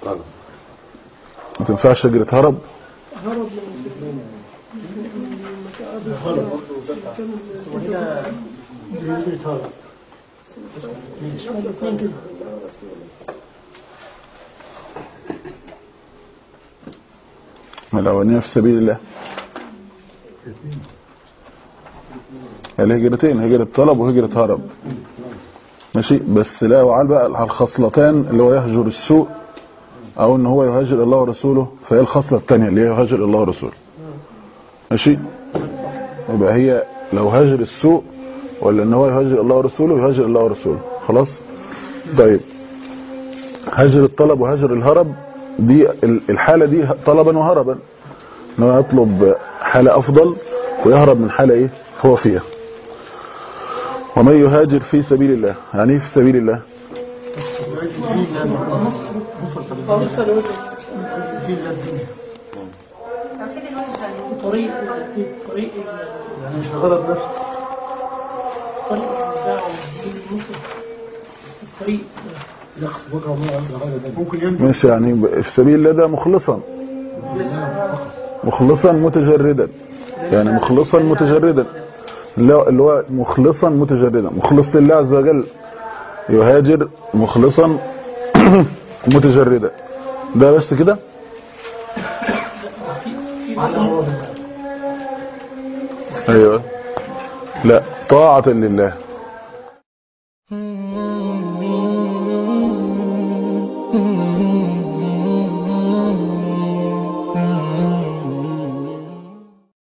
ما تنفعش هجرة هرب هرب وهنا الاثنين كده الأولانية في سبيل الله الهجرتين هجرة طلب وهجرة هرب ماشي بس لا وعال بقى على الخصلتان اللي هو يهجر السوء او ان هو يهاجر الله ورسوله فهي الخصلة الثانية اللي هي يهاجر الله ورسوله ماشي يبقى هي لو هاجر السوء ولا ان هو يهاجر الله ورسوله يهاجر الله ورسوله خلاص طيب هاجر الطلب وهاجر الهرب دي الحالة دي طلبا وهربا ان هو يطلب حالة افضل ويهرب من حالة ايه هو فيها ومن يهاجر في سبيل الله يعني ايه في سبيل الله طريق طريق يعني مش لغرض نفسه طريق الدعوة والدين المصر الطريق يقصد وجه الله عند غير ذلك ممكن ينبغي مش يعني في سبيل الله ده مخلصا مخلصا متجردا يعني مخلصا متجردا لا اللي هو مخلصا متجردا مخلص لله عز وجل يهاجر مخلصا متجردا ده بس كده ايوه لا طاعة لله